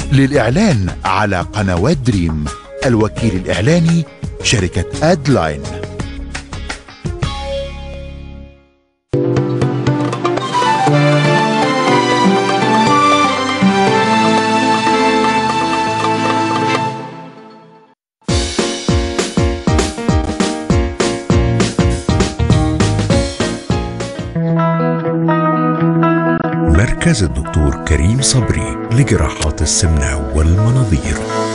للإعلان على قنوات دريم الوكيل الإعلاني شركة أدلاين مركز الدكتور كريم صبري لجراحات السمنة والمناظير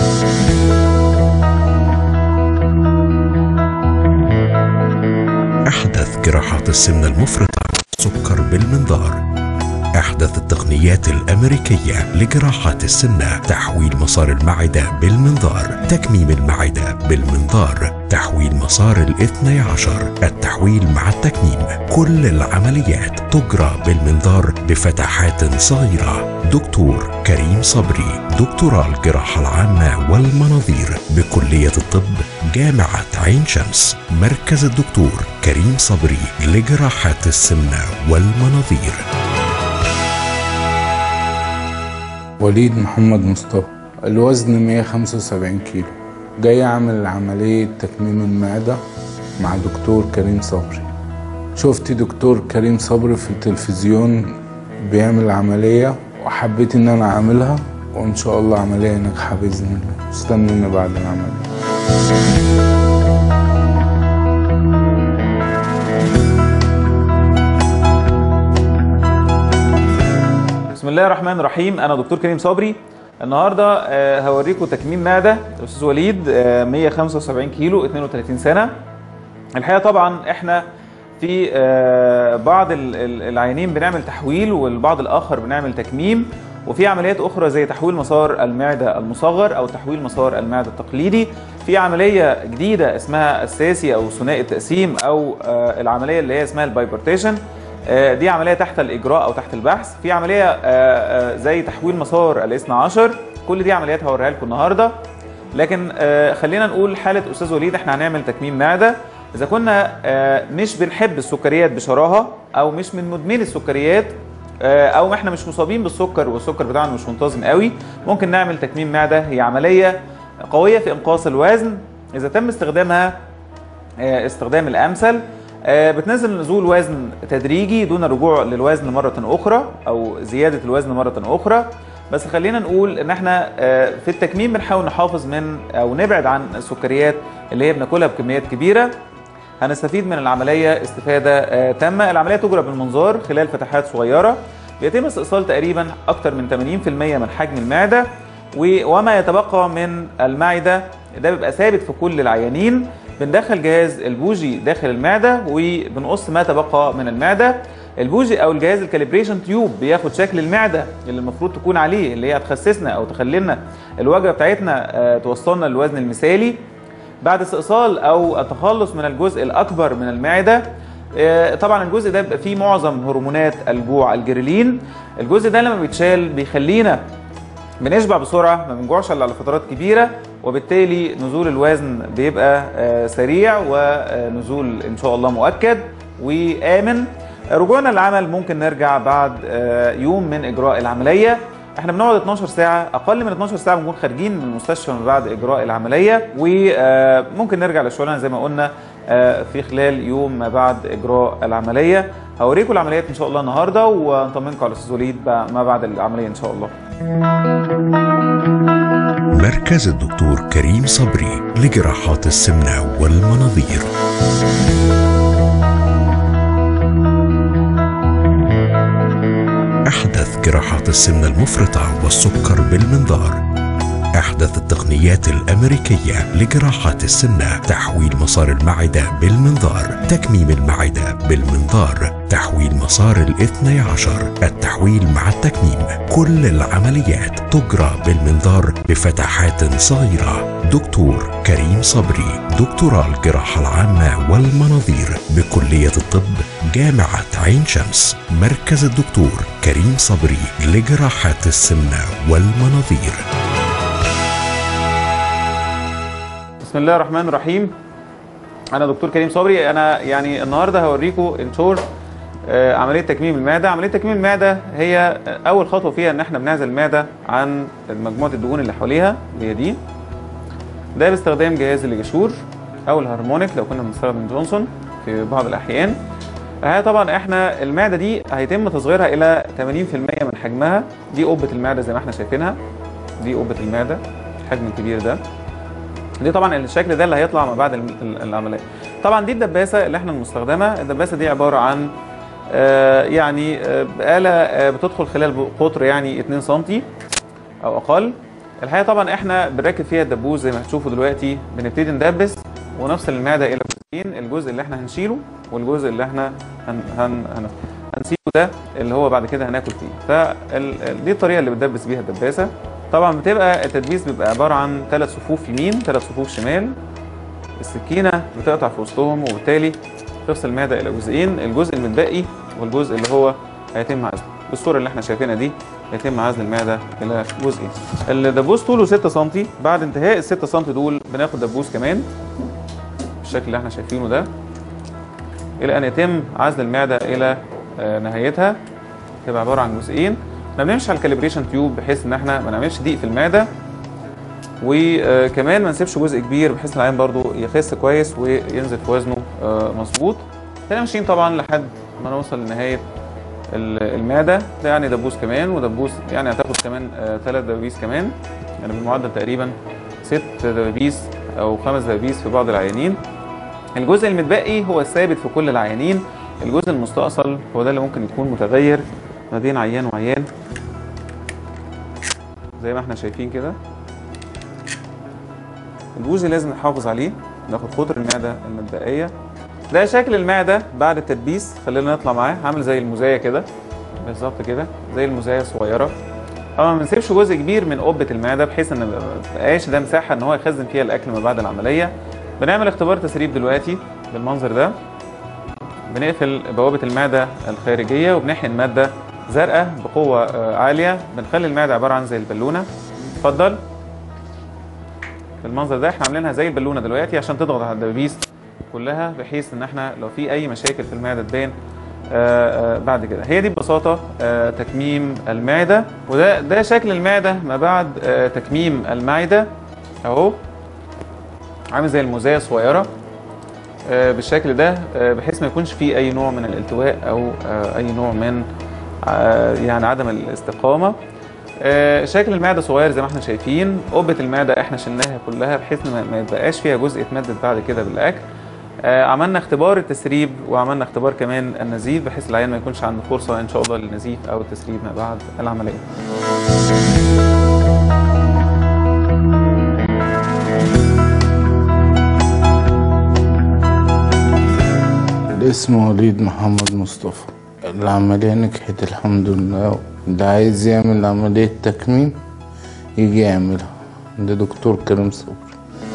أحدث جراحات السمنة المفرطة سكر بالمنظار أحدث التقنيات الأمريكية لجراحات السمنة تحويل مسار المعدة بالمنظار تكميم المعدة بالمنظار تحويل مسار الاثني عشر التحويل مع التكميم كل العمليات تجرى بالمنظار بفتحات صغيرة دكتور كريم صبري دكتوراه الجراحة العامة والمناظير بكلية الطب جامعة عين شمس مركز الدكتور كريم صبري لجراحات السمنة والمناظير وليد محمد مصطفى الوزن 175 كيلو جاي اعمل عملية تكميم المعدة مع دكتور كريم صبري شفت دكتور كريم صبري في التلفزيون بيعمل عملية وحبيت ان انا اعملها وان شاء الله عملية ناجحة باذن الله استنوني بعد العملية بسم الله الرحمن الرحيم انا دكتور كريم صبري النهارده آه، هوريكم تكميم معده الاستاذ وليد آه، 175 كيلو 32 سنه الحقيقه طبعا احنا في آه، بعض ال- ال- العيانين بنعمل تحويل والبعض الاخر بنعمل تكميم وفي عمليات اخرى زي تحويل مسار المعده المصغر او تحويل مسار المعده التقليدي في عمليه جديده اسمها اساسي او ثنائي التقسيم او آه، العمليه اللي هي اسمها البايبرتيشن آه، دي عمليه تحت الاجراء او تحت البحث في عمليه آه، آه، زي تحويل مسار الاثنى عشر كل دي عمليات هوريها لكم النهارده لكن آه، خلينا نقول حاله استاذ وليد احنا هنعمل تكميم معده اذا كنا آه، مش بنحب السكريات بشراهه او مش من مدمني السكريات آه، او احنا مش مصابين بالسكر والسكر بتاعنا مش منتظم قوي ممكن نعمل تكميم معده هي عمليه قويه في انقاص الوزن اذا تم استخدامها آه، استخدام الامثل آه، بتنزل نزول وزن تدريجي دون الرجوع للوزن مرة أخرى أو زيادة الوزن مرة أخرى بس خلينا نقول إن إحنا آه، في التكميم بنحاول نحافظ من أو نبعد عن السكريات اللي هي بناكلها بكميات كبيرة هنستفيد من العملية استفادة آه، تامة العملية تجرى بالمنظار خلال فتحات صغيرة بيتم استئصال تقريبا أكثر من 80% من حجم المعدة و- وما يتبقى من المعدة ده بيبقى ثابت في كل العيانين بندخل جهاز البوجي داخل المعدة وبنقص ما تبقى من المعدة البوجي او الجهاز الكاليبريشن تيوب بياخد شكل المعده اللي المفروض تكون عليه اللي هي هتخسسنا او تخلينا الوجبه بتاعتنا آه، توصلنا للوزن المثالي بعد استئصال او التخلص من الجزء الاكبر من المعده آه، طبعا الجزء ده بيبقى فيه معظم هرمونات الجوع الجريلين الجزء ده لما بيتشال بيخلينا بنشبع بسرعه ما بنجوعش الا على فترات كبيره وبالتالي نزول الوزن بيبقى آه، سريع ونزول ان شاء الله مؤكد وامن رجوعنا للعمل ممكن نرجع بعد آه، يوم من اجراء العمليه احنا بنقعد 12 ساعه اقل من 12 ساعه بنكون خارجين من المستشفى من بعد اجراء العمليه وممكن نرجع لشغلنا زي ما قلنا آه، في خلال يوم ما بعد اجراء العمليه هوريكم العمليات ان شاء الله النهارده ونطمنكم على الاستاذ وليد ما بعد العمليه ان شاء الله مركز الدكتور كريم صبري لجراحات السمنة والمناظير أحدث جراحات السمنة المفرطة والسكر بالمنظار أحدث التقنيات الأمريكية لجراحات السمنة تحويل مسار المعدة بالمنظار تكميم المعدة بالمنظار تحويل مسار الاثني عشر التحويل مع التكميم كل العمليات تجرى بالمنظار بفتحات صغيرة دكتور كريم صبري دكتوراه الجراحة العامة والمناظير بكلية الطب جامعة عين شمس مركز الدكتور كريم صبري لجراحات السمنة والمناظير بسم الله الرحمن الرحيم انا دكتور كريم صبري انا يعني النهارده هوريكم ان شورت آه، عمليه تكميم المعده عمليه تكميم المعده هي اول خطوه فيها ان احنا بنعزل المعده عن مجموعه الدهون اللي حواليها اللي هي دي ده باستخدام جهاز الليجاشور او الهارمونيك لو كنا بنستخدم جونسون في بعض الاحيان هي طبعا احنا المعده دي هيتم تصغيرها الى 80% من حجمها دي قبه المعده زي ما احنا شايفينها دي قبه المعده الحجم الكبير ده دي طبعا الشكل ده اللي هيطلع ما بعد الم- ال- العمليه طبعا دي الدباسه اللي احنا المستخدمه الدباسه دي عباره عن آه، يعني آه، آلة آه، بتدخل خلال قطر يعني 2 سم او اقل الحقيقه طبعا احنا بنركب فيها الدبوس زي ما هتشوفوا دلوقتي بنبتدي ندبس ونفصل المعده الى جزئين الجزء اللي احنا هنشيله والجزء اللي احنا هن هن هن هنسيبه ده اللي هو بعد كده هناكل فيه فدي الطريقه اللي بتدبس بيها الدباسه طبعا بتبقى التدبيس بيبقى عباره عن ثلاث صفوف يمين ثلاث صفوف شمال السكينه بتقطع في وسطهم وبالتالي تفصل المعده الى جزئين الجزء المتبقي والجزء اللي هو هيتم عزله بالصوره اللي احنا شايفينها دي يتم عزل المعده الى جزئين الدبوس طوله 6 سم بعد انتهاء ال 6 سم دول بناخد دبوس كمان بالشكل اللي احنا شايفينه ده الى ان يتم عزل المعده الى آه، نهايتها تبقى عباره عن جزئين احنا بنمشي على الكاليبريشن تيوب بحيث ان احنا ما نعملش ضيق في المعده وكمان ما نسيبش جزء كبير بحيث ان العين برضو يخس كويس وينزل في وزنه آه، مظبوط احنا ماشيين طبعا لحد ما نوصل لنهايه ال- المعده ده يعني دبوس كمان ودبوس يعني هتاخد كمان ثلاث دبابيس كمان يعني بالمعدل تقريبا ست دبابيس او خمس دبابيس في بعض العيانين الجزء المتبقي هو الثابت في كل العيانين الجزء المستأصل هو ده اللي ممكن يكون متغير ما بين عيان وعيان زي ما احنا شايفين كده الجزء لازم نحافظ عليه ناخد قطر المعدة المتبقية ده شكل المعدة بعد التدبيس خلينا نطلع معاه عامل زي المزايا كده بالظبط كده زي المزايا الصغيرة طبعا ما بنسيبش جزء كبير من قبة المعدة بحيث ان ما يبقاش ده مساحة ان هو يخزن فيها الاكل ما بعد العملية بنعمل اختبار تسريب دلوقتي بالمنظر ده بنقفل بوابة المعدة الخارجية وبنحقن مادة زرقاء بقوة آه، عالية بنخلي المعدة عبارة عن زي البالونة اتفضل بالمنظر ده احنا عاملينها زي البالونة دلوقتي عشان تضغط على الدبابيس كلها بحيث ان احنا لو في اي مشاكل في المعدة تبان آه، آه، بعد كده هي دي ببساطة آه، تكميم المعدة وده ده شكل المعدة ما بعد آه، تكميم المعدة اهو عامل زي المزايا الصغيرة آه، بالشكل ده آه، بحيث ما يكونش فيه اي نوع من الالتواء او آه، اي نوع من آه، يعني عدم الاستقامه آه، شكل المعده صغير زي ما احنا شايفين قبه المعده احنا شلناها كلها بحيث إن ما- ما يبقاش فيها جزء يتمدد بعد كده بالاكل آه، عملنا اختبار التسريب وعملنا اختبار كمان النزيف بحيث العيان ما يكونش عنده فرصه ان شاء الله للنزيف او التسريب ما بعد العمليه الاسم وليد محمد مصطفى العملية نجحت الحمد لله اللي عايز يعمل عملية تكميم يجي يعملها ده دكتور كريم صبري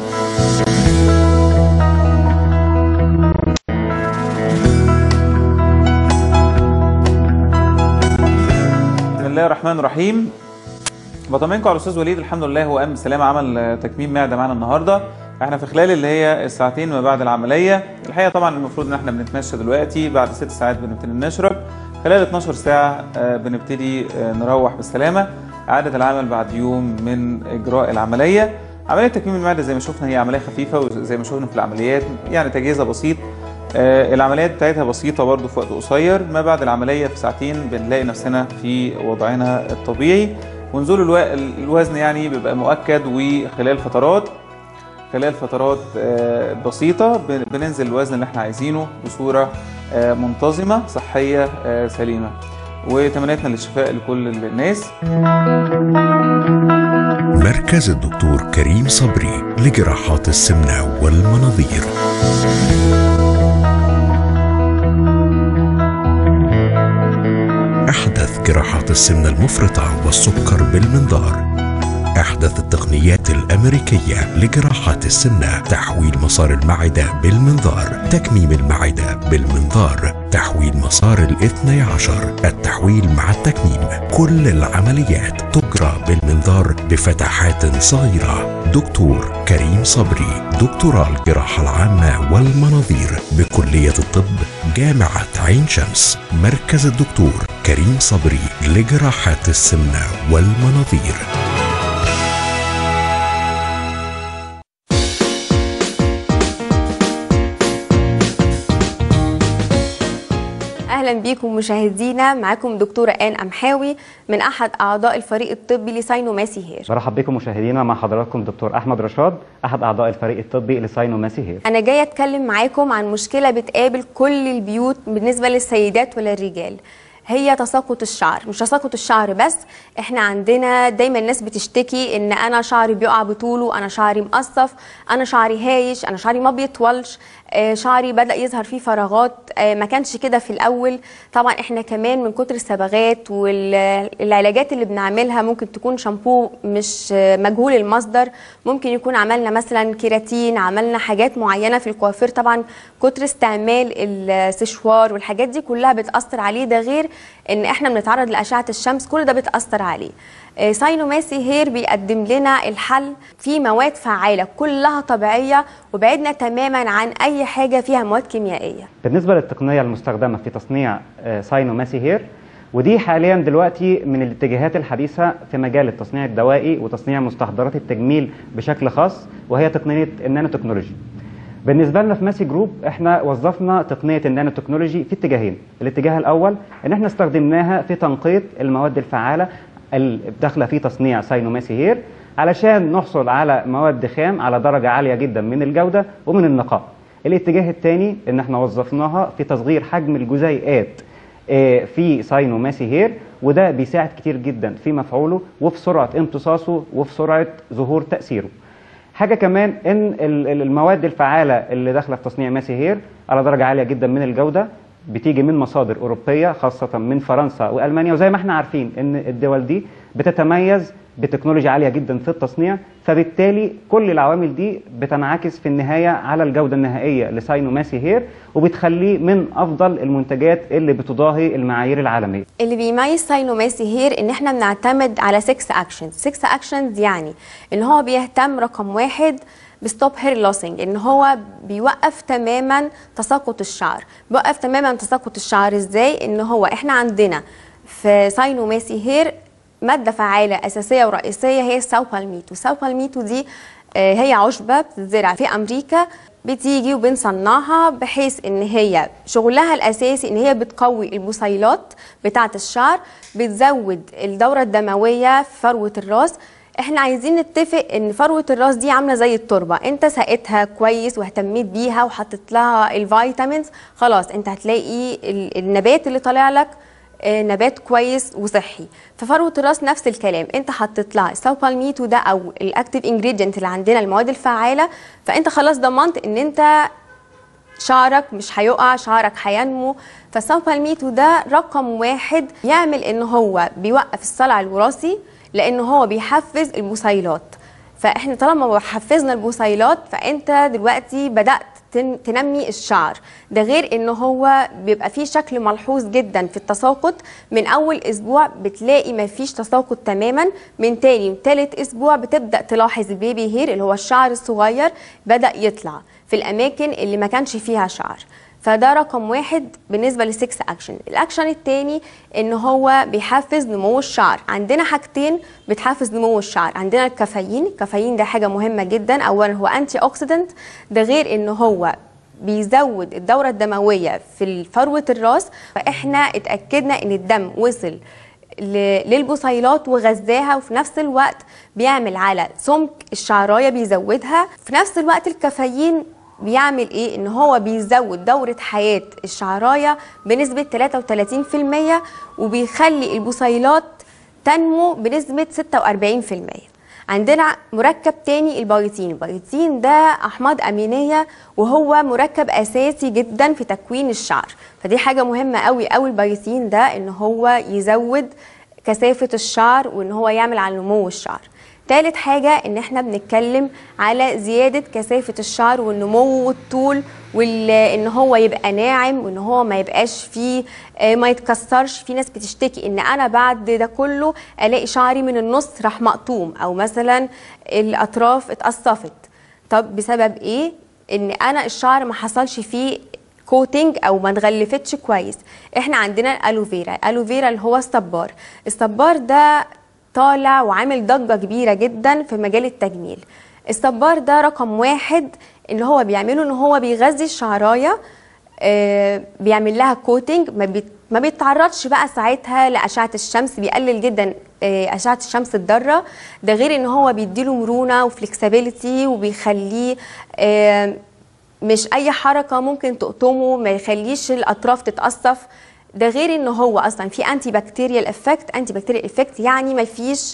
بسم الله الرحمن الرحيم بطمنكم على الاستاذ وليد الحمد لله هو قام بسلامه عمل آه، تكميم معده معانا النهارده احنا في خلال اللي هي الساعتين ما بعد العمليه الحقيقه طبعا المفروض ان احنا بنتمشى دلوقتي بعد ست ساعات بنبتدي نشرب خلال 12 ساعه آه، بنبتدي آه، نروح بالسلامه اعاده العمل بعد يوم من اجراء العمليه عمليه تكميم المعده زي ما شفنا هي عمليه خفيفه وزي ما شفنا في العمليات يعني تجهيزها بسيط آه، العمليات بتاعتها بسيطة برضو في وقت قصير ما بعد العملية في ساعتين بنلاقي نفسنا في وضعنا الطبيعي ونزول الو... الوزن يعني بيبقى مؤكد وخلال فترات خلال فترات آه، بسيطة بن- بننزل الوزن اللي احنا عايزينه بصورة آه، منتظمة صحية آه، سليمة وتمنياتنا للشفاء لكل الناس مركز الدكتور كريم صبري لجراحات السمنة والمناظير أحدث جراحات السمنة المفرطة والسكر بالمنظار أحدث التقنيات الأمريكية لجراحات السمنة تحويل مسار المعدة بالمنظار تكميم المعدة بالمنظار تحويل مسار الاثني عشر التحويل مع التكميم كل العمليات تجرى بالمنظار بفتحات صغيرة دكتور كريم صبري دكتوراه الجراحة العامة والمناظير بكلية الطب جامعة عين شمس مركز الدكتور كريم صبري لجراحات السمنة والمناظير اهلا بيكم مشاهدينا معاكم دكتوره ان امحاوي من احد اعضاء الفريق الطبي لساينوماسي هير برحب بكم مشاهدينا مع حضراتكم دكتور احمد رشاد احد اعضاء الفريق الطبي لساينوماسي هير انا جايه اتكلم معاكم عن مشكله بتقابل كل البيوت بالنسبه للسيدات وللرجال هي تساقط الشعر مش تساقط الشعر بس احنا عندنا دايما الناس بتشتكي ان انا شعري بيقع بطوله انا شعري مقصف انا شعري هايش انا شعري ما بيطولش آه، شعري بدا يظهر فيه فراغات آه، ما كانش كده في الاول طبعا احنا كمان من كتر الصبغات والعلاجات اللي بنعملها ممكن تكون شامبو مش آه، مجهول المصدر ممكن يكون عملنا مثلا كيراتين عملنا حاجات معينه في الكوافير طبعا كتر استعمال السشوار والحاجات دي كلها بتاثر عليه ده غير ان احنا بنتعرض لاشعه الشمس كل ده بتاثر عليه آه، ساينوماسي هير بيقدم لنا الحل في مواد فعاله كلها طبيعيه وبعدنا تماما عن اي حاجه فيها مواد كيميائيه بالنسبه للتقنيه المستخدمه في تصنيع آه، ساينوماسي هير ودي حاليا دلوقتي من الاتجاهات الحديثه في مجال التصنيع الدوائي وتصنيع مستحضرات التجميل بشكل خاص وهي تقنيه النانو تكنولوجي بالنسبه لنا في ماسي جروب احنا وظفنا تقنيه النانو تكنولوجي في اتجاهين الاتجاه الاول ان احنا استخدمناها في تنقيط المواد الفعاله الداخله في تصنيع ساينوماسي هير علشان نحصل على مواد خام على درجه عاليه جدا من الجوده ومن النقاء الاتجاه الثاني ان احنا وظفناها في تصغير حجم الجزيئات آه، في ساينوماسي هير وده بيساعد كتير جدا في مفعوله وفي سرعه امتصاصه وفي سرعه ظهور تاثيره حاجه كمان ان ال- ال- المواد الفعاله اللي داخله في تصنيع ماسي هير على درجه عاليه جدا من الجوده بتيجي من مصادر اوروبيه خاصه من فرنسا والمانيا وزي ما احنا عارفين ان الدول دي بتتميز بتكنولوجيا عاليه جدا في التصنيع فبالتالي كل العوامل دي بتنعكس في النهايه على الجوده النهائيه لساينوماسي هير وبتخليه من افضل المنتجات اللي بتضاهي المعايير العالميه اللي بيميز ساينوماسي هير ان احنا بنعتمد على 6 اكشنز 6 اكشنز يعني ان هو بيهتم رقم واحد بستوب هير لوسنج ان هو بيوقف تماما تساقط الشعر بيوقف تماما تساقط الشعر ازاي ان هو احنا عندنا في ساينوماسي هير ماده فعاله اساسيه ورئيسيه هي الساوبالميتو الساوبالميتو دي آه، هي عشبه بتزرع في امريكا بتيجي وبنصنعها بحيث ان هي شغلها الاساسي ان هي بتقوي البصيلات بتاعه الشعر بتزود الدوره الدمويه في فروه الراس احنا عايزين نتفق ان فروه الراس دي عامله زي التربه انت سقيتها كويس واهتميت بيها وحطيت لها الفيتامينز خلاص انت هتلاقي ال- النبات اللي طالع لك آه، نبات كويس وصحي ففروه الراس نفس الكلام انت حطيت لها الساوبالميتو ده او الاكتيف انجريدينت اللي عندنا المواد الفعاله فانت خلاص ضمنت ان انت شعرك مش هيقع شعرك هينمو فالساوبالميتو ده رقم واحد يعمل ان هو بيوقف الصلع الوراثي لان هو بيحفز البصيلات فاحنا طالما حفزنا البصيلات فانت دلوقتي بدات تن- تنمي الشعر ده غير ان هو بيبقى فيه شكل ملحوظ جدا في التساقط من اول اسبوع بتلاقي ما فيش تساقط تماما من تاني وتالت اسبوع بتبدا تلاحظ البيبي هير اللي هو الشعر الصغير بدا يطلع في الاماكن اللي ما كانش فيها شعر فده رقم واحد بالنسبه للسكس اكشن الاكشن التاني ان هو بيحفز نمو الشعر عندنا حاجتين بتحفز نمو الشعر عندنا الكافيين الكافيين ده حاجه مهمه جدا اولا هو انتي اوكسيدنت ده غير ان هو بيزود الدورة الدموية في فروة الراس فاحنا اتأكدنا ان الدم وصل ل- للبصيلات وغذاها وفي نفس الوقت بيعمل على سمك الشعرايه بيزودها في نفس الوقت الكافيين بيعمل ايه ان هو بيزود دورة حياة الشعرايه بنسبة 33% وبيخلي البصيلات تنمو بنسبة 46% عندنا مركب تاني البيوتين البيوتين ده احماض امينيه وهو مركب اساسي جدا في تكوين الشعر فدي حاجه مهمه قوي قوي البيوتين ده ان هو يزود كثافه الشعر وان هو يعمل على نمو الشعر تالت حاجة ان احنا بنتكلم على زيادة كثافة الشعر والنمو والطول وان هو يبقى ناعم وان هو ما يبقاش فيه آه، ما يتكسرش في ناس بتشتكي ان انا بعد ده كله الاقي شعري من النص راح مقطوم او مثلا الاطراف اتقصفت طب بسبب ايه ان انا الشعر ما حصلش فيه كوتنج او ما اتغلفتش كويس احنا عندنا الالوفيرا الالوفيرا اللي هو الصبار الصبار ده طالع وعامل ضجه كبيره جدا في مجال التجميل الصبار ده رقم واحد اللي هو بيعمله ان هو بيغذي الشعرايه آه، بيعمل لها كوتنج ما بيت ما بيتعرضش بقى ساعتها لاشعه الشمس بيقلل جدا آه، اشعه الشمس الضاره ده غير ان هو بيديله مرونه وفلكسبيليتي وبيخليه آه، مش اي حركه ممكن تقطمه ما يخليش الاطراف تتقصف ده غير ان هو اصلا في انتي بكتيريال افكت انتي بكتيريال افكت يعني ما فيش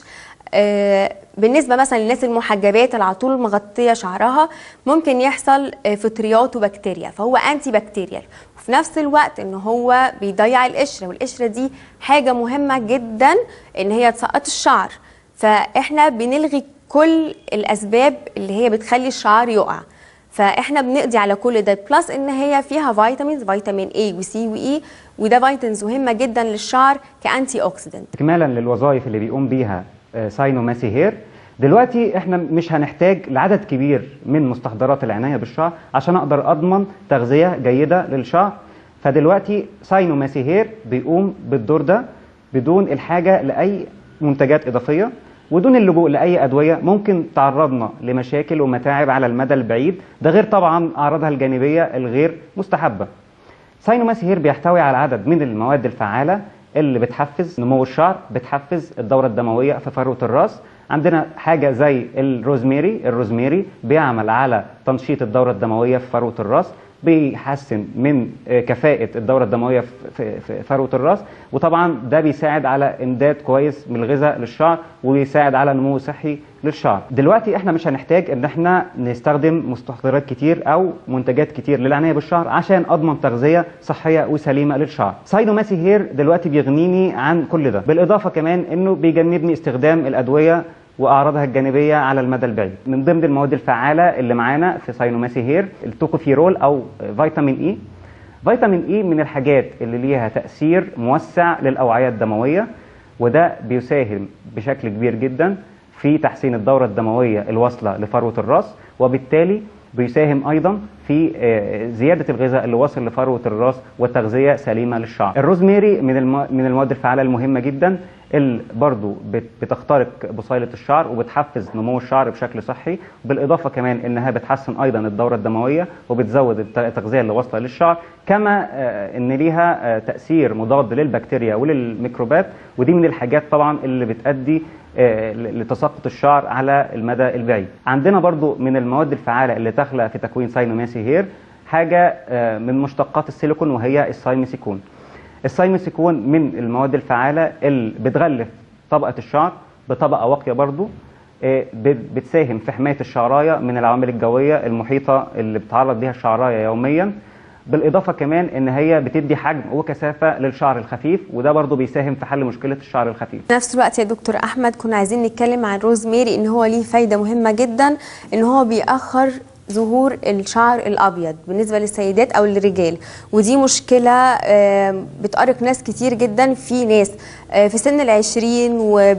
آه، بالنسبه مثلا للناس المحجبات اللي على طول مغطيه شعرها ممكن يحصل آه، فطريات وبكتيريا فهو انتي بكتيريال وفي نفس الوقت ان هو بيضيع القشره والقشره دي حاجه مهمه جدا ان هي تسقط الشعر فاحنا بنلغي كل الاسباب اللي هي بتخلي الشعر يقع فاحنا بنقضي على كل ده بلس ان هي فيها فيتامينز فيتامين A وسي واي وده فيتامينز مهمه جدا للشعر كانتي اوكسيدنت اكمالا للوظائف اللي بيقوم بيها آه، ساينو ماسي هير دلوقتي احنا مش هنحتاج لعدد كبير من مستحضرات العنايه بالشعر عشان اقدر اضمن تغذيه جيده للشعر فدلوقتي ساينو ماسي هير بيقوم بالدور ده بدون الحاجه لاي منتجات اضافيه ودون اللجوء لاي ادويه ممكن تعرضنا لمشاكل ومتاعب على المدى البعيد ده غير طبعا اعراضها الجانبيه الغير مستحبه ساينوماس هير بيحتوي على عدد من المواد الفعالة اللي بتحفز نمو الشعر بتحفز الدورة الدموية في فروة الراس عندنا حاجة زي الروزميري الروزميري بيعمل على تنشيط الدورة الدموية في فروة الراس بيحسن من آه، كفاءة الدورة الدموية في- في في فروة الراس وطبعا ده بيساعد على إمداد كويس من الغذاء للشعر ويساعد على نمو صحي للشعر دلوقتي احنا مش هنحتاج ان احنا نستخدم مستحضرات كتير او منتجات كتير للعنايه بالشعر عشان اضمن تغذيه صحيه وسليمه للشعر ساينوماسي هير دلوقتي بيغنيني عن كل ده بالاضافه كمان انه بيجنبني استخدام الادويه واعراضها الجانبيه على المدى البعيد من ضمن المواد الفعاله اللي معانا في ساينوماسي هير التوكوفيرول او فيتامين اي فيتامين اي من الحاجات اللي ليها تاثير موسع للاوعيه الدمويه وده بيساهم بشكل كبير جدا في تحسين الدورة الدموية الواصلة لفروة الراس وبالتالي بيساهم ايضا في آه، زياده الغذاء اللي واصل لفروه الراس وتغذيه سليمه للشعر. الروزميري من الم... من المواد الفعاله المهمه جدا اللي برضو بت... بتخترق بصيله الشعر وبتحفز نمو الشعر بشكل صحي بالاضافه كمان انها بتحسن ايضا الدوره الدمويه وبتزود الت- التغذيه اللي واصله للشعر كما آه، ان ليها آه، تاثير مضاد للبكتيريا وللميكروبات ودي من الحاجات طبعا اللي بتؤدي آه، ل- لتساقط الشعر على المدى البعيد عندنا برضو من المواد الفعالة اللي داخلة في تكوين ساينوماسي هير حاجة آه، من مشتقات السيليكون وهي السايميسيكون السايميسيكون من المواد الفعالة اللي بتغلف طبقة الشعر بطبقة واقية برضو آه، بت- بتساهم في حماية الشعراية من العوامل الجوية المحيطة اللي بتتعرض ليها الشعراية يوميا بالاضافه كمان ان هي بتدي حجم وكثافه للشعر الخفيف وده برضو بيساهم في حل مشكله الشعر الخفيف في نفس الوقت يا دكتور احمد كنا عايزين نتكلم عن روزميري ان هو ليه فايده مهمه جدا ان هو بيأخر ظهور الشعر الابيض بالنسبه للسيدات او للرجال ودي مشكله آم، بتأرق ناس كتير جدا في ناس آه، في سن العشرين و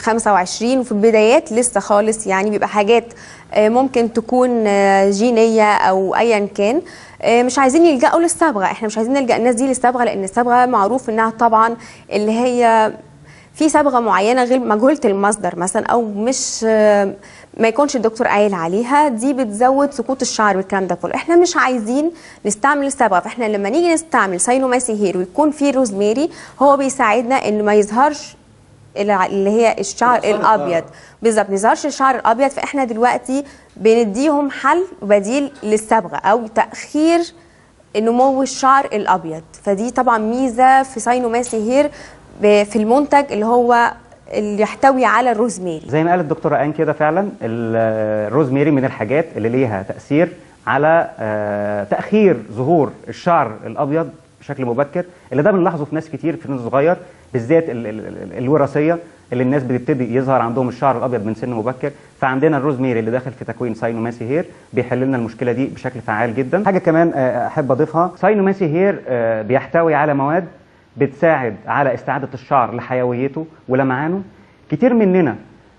25 وفي البدايات لسه خالص يعني بيبقى حاجات آه، ممكن تكون آه، جينيه او ايا كان آه، مش عايزين يلجأوا للصبغه احنا مش عايزين نلجأ الناس دي للصبغه لان الصبغه معروف انها طبعا اللي هي في صبغه معينه غير مجهوله المصدر مثلا او مش آه، ما يكونش الدكتور قايل عليها دي بتزود سقوط الشعر والكلام ده كله احنا مش عايزين نستعمل الصبغه فاحنا لما نيجي نستعمل ساينوماسي هير ويكون فيه روزميري هو بيساعدنا ان ما يظهرش الع- اللي هي الشعر الابيض بالظبط ما يظهرش الشعر الابيض فاحنا دلوقتي بنديهم حل بديل للصبغه او تاخير نمو الشعر الابيض فدي طبعا ميزه في ساينوماسي هير ب- في المنتج اللي هو اللي يحتوي على الروزميري زي ما قالت الدكتوره ان كده فعلا ال- الروزميري من الحاجات اللي ليها تاثير على آه، تاخير ظهور الشعر الابيض بشكل مبكر اللي ده بنلاحظه في ناس كتير في سن صغير بالذات ال- ال- ال- الوراثيه اللي الناس بتبتدي يظهر عندهم الشعر الابيض من سن مبكر فعندنا الروزميري اللي داخل في تكوين ساينوماسي هير بيحل لنا المشكله دي بشكل فعال جدا حاجه كمان آه، احب اضيفها ساينوماسي هير آه، بيحتوي على مواد بتساعد على استعاده الشعر لحيويته ولمعانه كتير مننا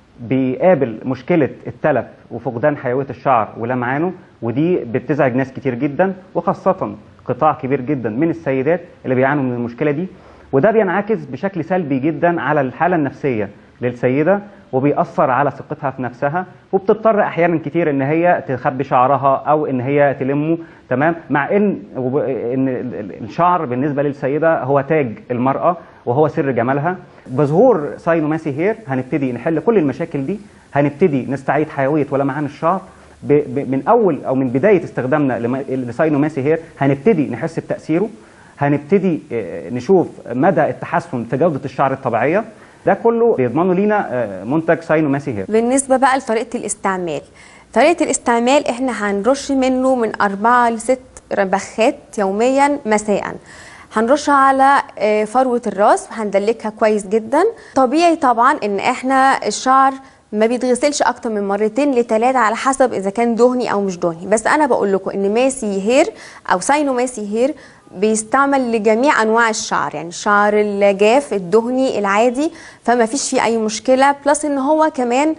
بيقابل مشكله التلف وفقدان حيويه الشعر ولمعانه ودي بتزعج ناس كتير جدا وخاصه قطاع كبير جدا من السيدات اللي بيعانوا من المشكله دي وده بينعكس بشكل سلبي جدا على الحاله النفسيه للسيده وبيأثر على ثقتها في نفسها وبتضطر احيانا كتير ان هي تخبي شعرها او ان هي تلمه تمام مع ان وب- ان ال- ال- الشعر بالنسبه للسيده هو تاج المراه وهو سر جمالها بظهور ساينوماسي هير هنبتدي نحل كل المشاكل دي هنبتدي نستعيد حيويه ولمعان الشعر ب- ب- من اول او من بدايه استخدامنا لما- لساينوماسي هير هنبتدي نحس بتاثيره هنبتدي آه، نشوف مدى التحسن في جوده الشعر الطبيعيه ده كله بيضمنه لينا آه، منتج ساينوماسي هير بالنسبة بقى لطريقة الاستعمال طريقة الاستعمال احنا هنرش منه من أربعة لست بخات يوميا مساء هنرشها على آه، فروة الراس وهندلكها كويس جدا طبيعي طبعا ان احنا الشعر ما بيتغسلش اكتر من مرتين لثلاثة على حسب اذا كان دهني او مش دهني بس انا بقول لكم ان ماسي هير او ساينو ماسي هير بيستعمل لجميع انواع الشعر يعني الشعر الجاف الدهني العادي فما فيش فيه اي مشكله بلس ان هو كمان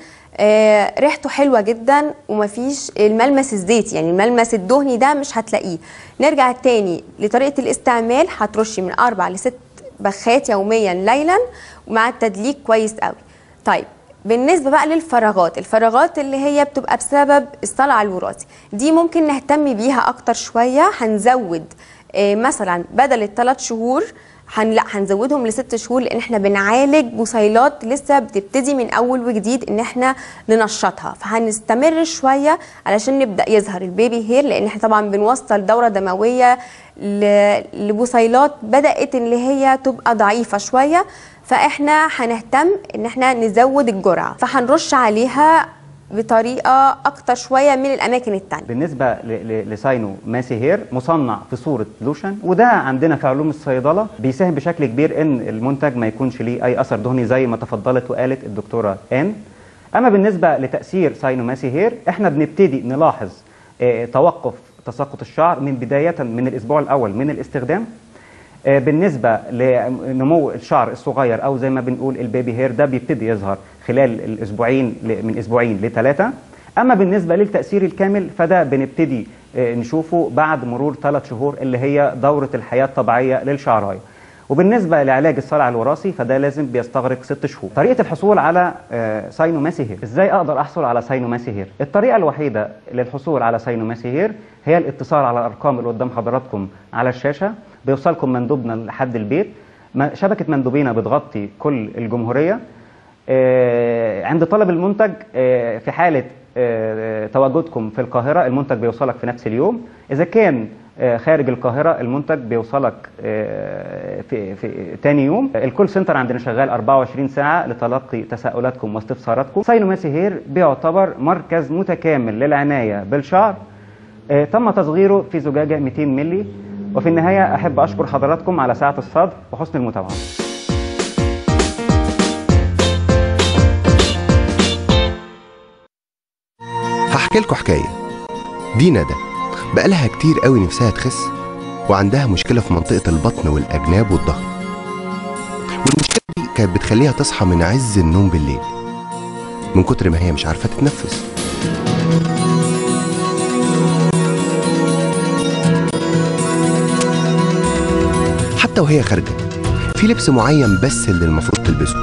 آه ريحته حلوه جدا ومفيش الملمس الزيتي يعني الملمس الدهني ده مش هتلاقيه نرجع تاني لطريقه الاستعمال هترشي من اربع لست بخات يوميا ليلا ومع التدليك كويس قوي طيب بالنسبه بقى للفراغات الفراغات اللي هي بتبقى بسبب الصلع الوراثي دي ممكن نهتم بيها اكتر شويه هنزود آه، مثلا بدل الثلاث شهور هن لا هنزودهم لست شهور لان احنا بنعالج بصيلات لسه بتبتدي من اول وجديد ان احنا ننشطها فهنستمر شويه علشان نبدا يظهر البيبي هير لان احنا طبعا بنوصل دوره دمويه ل- لبصيلات بدات ان هي تبقى ضعيفه شويه فاحنا هنهتم ان احنا نزود الجرعه فهنرش عليها بطريقه اكتر شويه من الاماكن التانية بالنسبه ل- ل- لساينو ماسي هير مصنع في صوره لوشن وده عندنا في علوم الصيدله بيساهم بشكل كبير ان المنتج ما يكونش ليه اي اثر دهني زي ما تفضلت وقالت الدكتوره ان اما بالنسبه لتاثير ساينو ماسي هير احنا بنبتدي نلاحظ آه، توقف تساقط الشعر من بدايه من الاسبوع الاول من الاستخدام آه، بالنسبه لنمو الشعر الصغير او زي ما بنقول البيبي هير ده بيبتدي يظهر خلال الاسبوعين ل- من اسبوعين لثلاثه اما بالنسبه للتاثير الكامل فده بنبتدي آه، نشوفه بعد مرور ثلاث شهور اللي هي دوره الحياه الطبيعيه للشعرايه وبالنسبه لعلاج الصلع الوراثي فده لازم بيستغرق ست شهور طريقه الحصول على آه، ساينوماسي هير ازاي اقدر احصل على ساينوماسي هير الطريقه الوحيده للحصول على ساينوماسي هير هي الاتصال على الارقام اللي قدام حضراتكم على الشاشه بيوصلكم مندوبنا لحد البيت ما- شبكه مندوبينا بتغطي كل الجمهوريه آه، عند طلب المنتج آه، في حالة آه، تواجدكم في القاهرة المنتج بيوصلك في نفس اليوم إذا كان آه، خارج القاهرة المنتج بيوصلك آه، في, في تاني يوم الكول سنتر عندنا شغال 24 ساعة لتلقي تساؤلاتكم واستفساراتكم ساينوماسي هير بيعتبر مركز متكامل للعناية بالشعر آه، تم تصغيره في زجاجة 200 ملي وفي النهاية أحب أشكر حضراتكم على ساعة الصدر وحسن المتابعة هحكي لكم حكاية دي ندى بقالها كتير قوي نفسها تخس وعندها مشكلة في منطقة البطن والأجناب والظهر والمشكلة دي كانت بتخليها تصحى من عز النوم بالليل من كتر ما هي مش عارفة تتنفس حتى وهي خارجة في لبس معين بس اللي المفروض تلبسه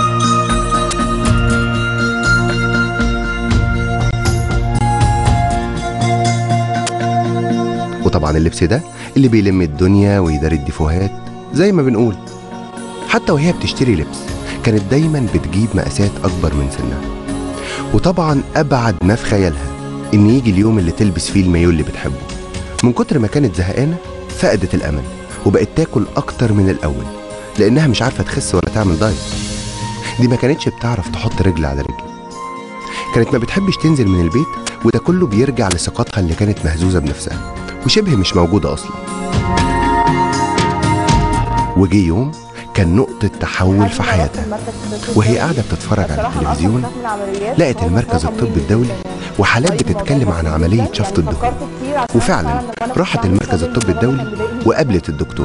وطبعا اللبس ده اللي بيلم الدنيا ويداري الديفوهات زي ما بنقول حتى وهي بتشتري لبس كانت دايما بتجيب مقاسات أكبر من سنها وطبعا أبعد ما في خيالها إن يجي اليوم اللي تلبس فيه المايو اللي بتحبه من كتر ما كانت زهقانة فقدت الأمل وبقت تاكل أكتر من الأول لأنها مش عارفة تخس ولا تعمل دايت دي ما كانتش بتعرف تحط رجل على رجل كانت ما بتحبش تنزل من البيت وده كله بيرجع لثقتها اللي كانت مهزوزة بنفسها وشبه مش موجودة أصلا وجي يوم كان كان نقطة تحول في حياتها وهي قاعدة بتتفرج على التلفزيون لقت المركز الطبي الدولي وحالات بتتكلم عن عملية شفط الدهون وفعلا راحت المركز الطبي الدولي وقابلت الدكتور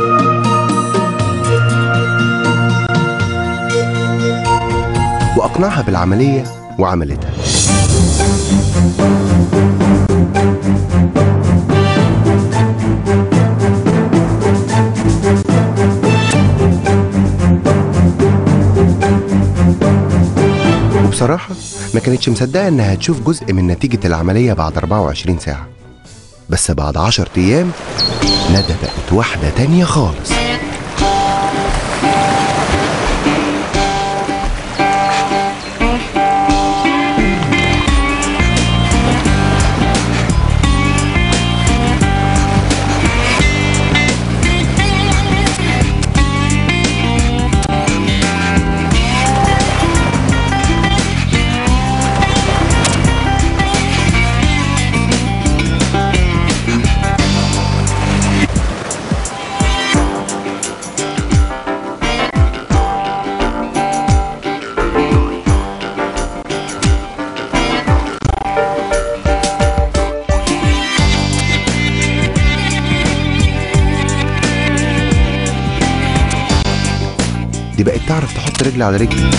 وأقنعها بالعملية وعملتها وبصراحة ما كانتش مصدقة إنها هتشوف جزء من نتيجة العملية بعد 24 ساعة بس بعد 10 أيام ندى بقت واحدة تانية خالص دي بقت تعرف تحط رجل على رجل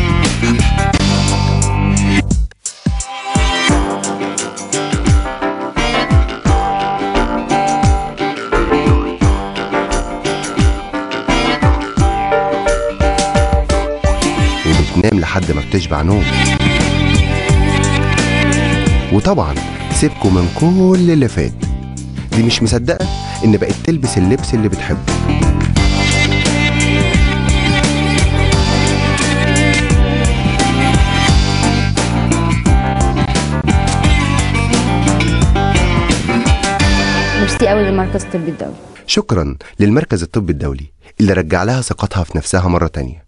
وبتنام لحد ما بتشبع نوم وطبعا سيبكوا من كل اللي فات دي مش مصدقة إن بقت تلبس اللبس اللي بتحبه ميرسي قوي للمركز الطبي الدولي شكرا للمركز الطبي الدولي اللي رجع لها ثقتها في نفسها مرة تانية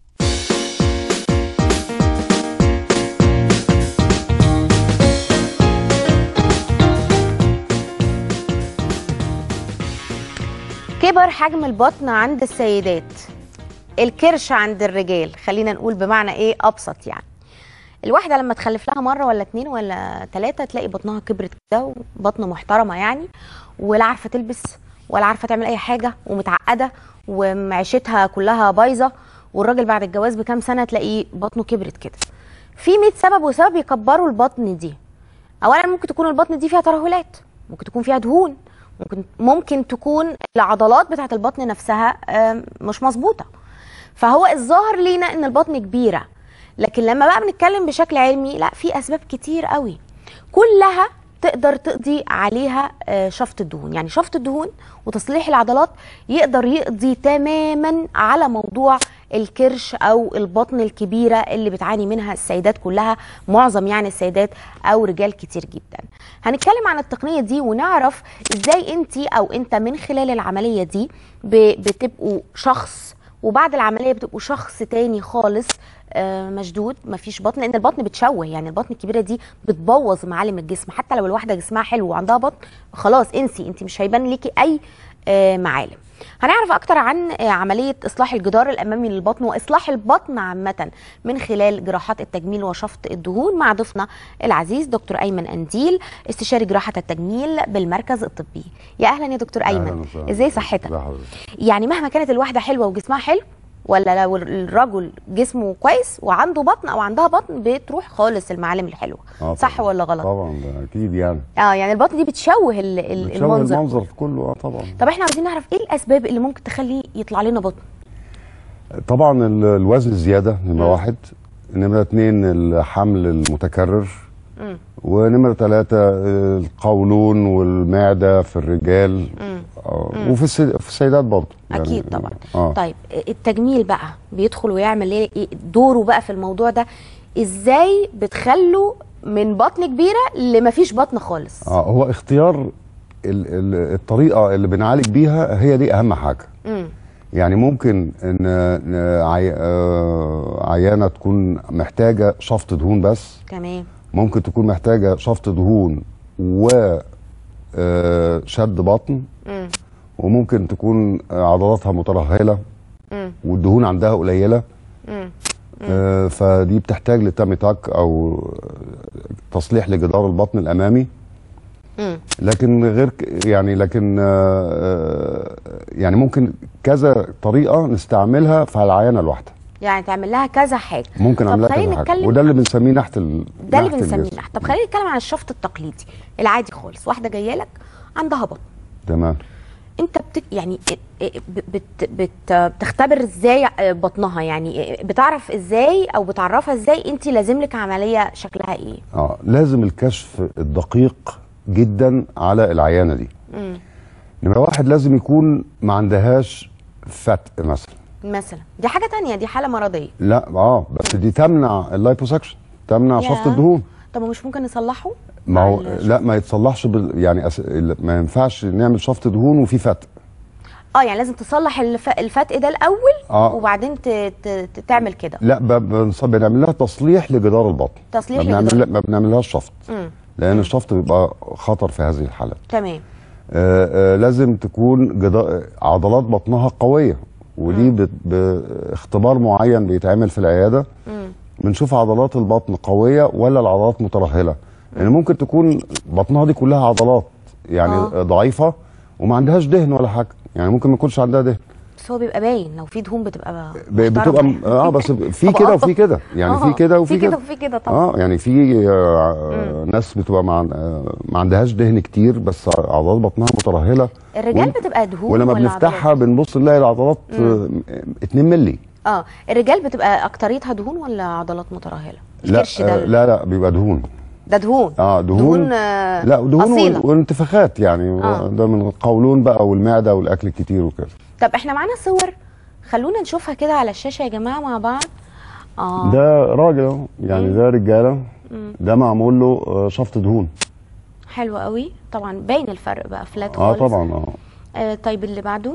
كبر حجم البطن عند السيدات الكرش عند الرجال خلينا نقول بمعنى ايه ابسط يعني الواحدة لما تخلف لها مرة ولا اتنين ولا تلاتة تلاقي بطنها كبرت كده وبطن محترمة يعني ولا عارفة تلبس ولا عارفة تعمل أي حاجة ومتعقدة ومعيشتها كلها بايظة والراجل بعد الجواز بكام سنة تلاقيه بطنه كبرت كده في 100 سبب وسبب يكبروا البطن دي أولا ممكن تكون البطن دي فيها ترهلات ممكن تكون فيها دهون ممكن ممكن تكون العضلات بتاعت البطن نفسها آم، مش مظبوطه فهو الظاهر لينا ان البطن كبيره لكن لما بقى بنتكلم بشكل علمي لا في اسباب كتير قوي كلها تقدر تقضي عليها آه، شفط الدهون يعني شفط الدهون وتصليح العضلات يقدر يقضي تماما على موضوع الكرش او البطن الكبيره اللي بتعاني منها السيدات كلها معظم يعني السيدات او رجال كتير جدا هنتكلم عن التقنيه دي ونعرف ازاي انت او انت من خلال العمليه دي ب- بتبقوا شخص وبعد العمليه بتبقوا شخص تاني خالص آه، مشدود مفيش بطن لان البطن بتشوه يعني البطن الكبيره دي بتبوظ معالم الجسم حتى لو الواحده جسمها حلو وعندها بطن خلاص انسي انت مش هيبان ليكي اي آه، معالم هنعرف اكتر عن آه، عمليه اصلاح الجدار الامامي للبطن واصلاح البطن عامه من خلال جراحات التجميل وشفط الدهون مع ضيفنا العزيز دكتور ايمن انديل استشاري جراحه التجميل بالمركز الطبي يا اهلا يا دكتور ايمن وسهلا. ازاي صحتك ازي حضرتك؟ يعني مهما كانت الواحده حلوه وجسمها حلو ولا لو الرجل جسمه كويس وعنده بطن او عندها بطن بتروح خالص المعالم الحلوه آه صح طبعاً. ولا غلط طبعا ده اكيد يعني اه يعني البطن دي بتشوه ال- ال- بتشوه المنظر المنظر كله اه طبعا طب احنا عايزين نعرف ايه الاسباب اللي ممكن تخلي يطلع لنا بطن طبعا ال- الوزن الزياده نمره واحد نمره اتنين الحمل المتكرر مم. ونمره ثلاثة القولون والمعدة في الرجال آه، وفي السي- في السيدات برضه اكيد طبعا آه. طيب التجميل بقى بيدخل ويعمل ايه إيه دوره بقى في الموضوع ده ازاي بتخلوا من بطن كبيره لمفيش بطن خالص اه هو اختيار ال- ال- الطريقة اللي بنعالج بيها هي دي أهم حاجة امم يعني ممكن ان إن عي... آه، عيانه تكون محتاجه شفط دهون بس تمام ممكن تكون محتاجه شفط دهون و آه، شد بطن امم وممكن تكون آه، عضلاتها مترهله مم. والدهون عندها قليله مم. آه، فدي بتحتاج لتامي تاك او تصليح لجدار البطن الامامي مم. لكن غير ك- يعني لكن آه، آه، يعني ممكن كذا طريقه نستعملها في العيانه الواحده يعني تعمل لها كذا حاجه ممكن طب اعمل لها خلينا كذا حاجه نتكلم وده اللي بنسميه نحت ال... ده اللي نحت بنسميه الجسم. نحت طب خلينا نتكلم عن الشفط التقليدي العادي خالص واحده جايه لك عندها بطن تمام انت بت يعني بت بت بتختبر ازاي بطنها يعني بتعرف ازاي او بتعرفها ازاي انت لازم لك عمليه شكلها ايه اه لازم الكشف الدقيق جدا على العيانه دي مم. نمرة واحد لازم يكون ما عندهاش فتق مثلا مثلا دي حاجه تانية دي حاله مرضيه لا اه بس دي تمنع اللايبوسكشن تمنع يا. شفط الدهون طب مش ممكن نصلحه ما هو مع ال- لا ما يتصلحش بال يعني أس... ما ينفعش نعمل شفط دهون وفي فتق اه يعني لازم تصلح الف... الفتق ده الاول آه. وبعدين ت... ت... ت- تعمل كده لا ب... بنص- بنعمل لها تصليح لجدار البطن تصليح ما بنعمل لجدار. ما بنعملهاش شفط مم. لان الشفط بيبقى خطر في هذه الحالات تمام آه، آه، لازم تكون جدا... عضلات بطنها قويه ودي بت... باختبار معين بيتعمل في العياده مم. بنشوف عضلات البطن قويه ولا العضلات مترهله يعني ممكن تكون بطنها دي كلها عضلات يعني آه. آه. ضعيفه وما عندهاش دهن ولا حاجه يعني ممكن ما يكونش عندها دهن بس هو بيبقى باين لو في دهون بتبقى ب- بتبقى م- اه بس في كده وفي كده يعني في كده وفي في كده كده وفي كده طبعا اه يعني في آه ناس بتبقى مع آه ما عندهاش دهن كتير بس عضلات بطنها مترهله الرجال ون- بتبقى دهون ولما ولا بنفتحها بنبص نلاقي العضلات آه 2 مللي اه الرجال بتبقى اكتريتها دهون ولا عضلات مترهله لا الكرش ده آه لا لا بيبقى دهون ده دهون اه دهون, دهون آه لا دهون أصيلة. وال- وانتفاخات يعني آه. ده من القولون بقى والمعده والاكل الكتير وكده طب احنا معانا صور خلونا نشوفها كده على الشاشه يا جماعه مع بعض اه ده راجل اهو يعني ده رجاله مم. ده معمول له آه، شفط دهون حلو قوي طبعا باين الفرق بقى فلات اه خالص طبعا اه آه طيب اللي بعده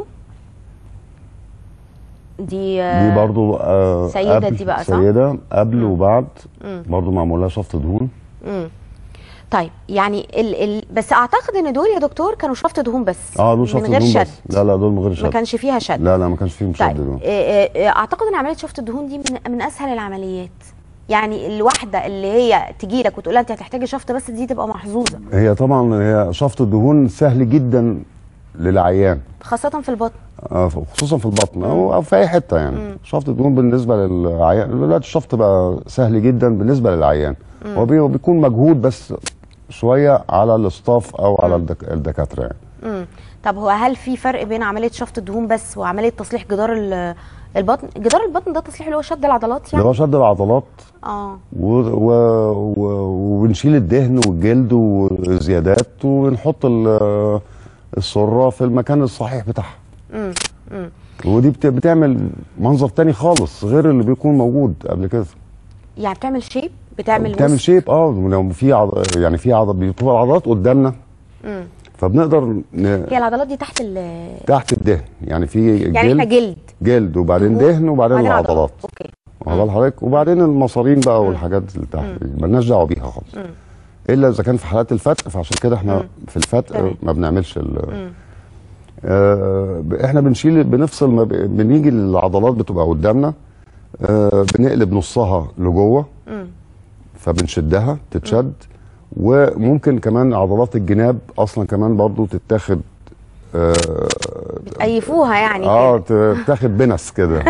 دي آه دي برضو آه سيدة قبل دي بقى، صح؟ سيدة قبل وبعد مم. برضو معمول لها شفط دهون مم. طيب يعني ال ال بس اعتقد ان دول يا دكتور كانوا شفط دهون بس اه دول من شفط غير دهون شد بس لا لا دول من غير شد ما كانش فيها شد لا لا ما كانش فيهم شد طيب دول آه، آه، آه، اعتقد ان عمليه شفط الدهون دي من من اسهل العمليات يعني الواحده اللي هي تجي لك وتقول لها انت هتحتاجي شفط بس دي تبقى محظوظه هي طبعا هي شفط الدهون سهل جدا للعيان خاصه في البطن آه، خصوصا في البطن او أو في اي حته يعني شفط الدهون بالنسبه للعيان دلوقتي الشفط بقى سهل جدا بالنسبه للعيان هو بي- بيكون مجهود بس شويه على الاستاف او على الدك... الدكاتره يعني امم طب هو هل في فرق بين عمليه شفط الدهون بس وعمليه تصليح جدار ال- البطن جدار البطن ده تصليح اللي هو شد العضلات اللي يعني هو شد العضلات اه و... و... و... ونشيل الدهن والجلد والزيادات ونحط ال- السره في المكان الصحيح بتاعها امم امم ودي بت... بتعمل منظر تاني خالص غير اللي بيكون موجود قبل كده يعني بتعمل شيب بتعمل بتعمل وسط. شيب اه لو في عض... يعني في عض... بتبقى العضلات قدامنا مم. فبنقدر ن... هي العضلات دي تحت ال تحت الدهن يعني في يعني احنا جلد جلد جلد وبعدين دهن وبعدين وبعدين العضلات اوكي واخد بال حضرتك وبعدين المصارين بقى والحاجات اللي تحت دي مالناش دعوه بيها خالص الا اذا كان في حالات الفتق فعشان كده احنا في الفتق تمام. ما بنعملش ال... آه ب- احنا بنشيل بنفصل ما ب... بنيجي العضلات بتبقى قدامنا آه بنقلب نصها لجوه مم. فبنشدها تتشد وممكن كمان عضلات الجناب اصلا كمان برضو تتاخد اه, بتأيفوها يعني آه كده تتاخد بنس كده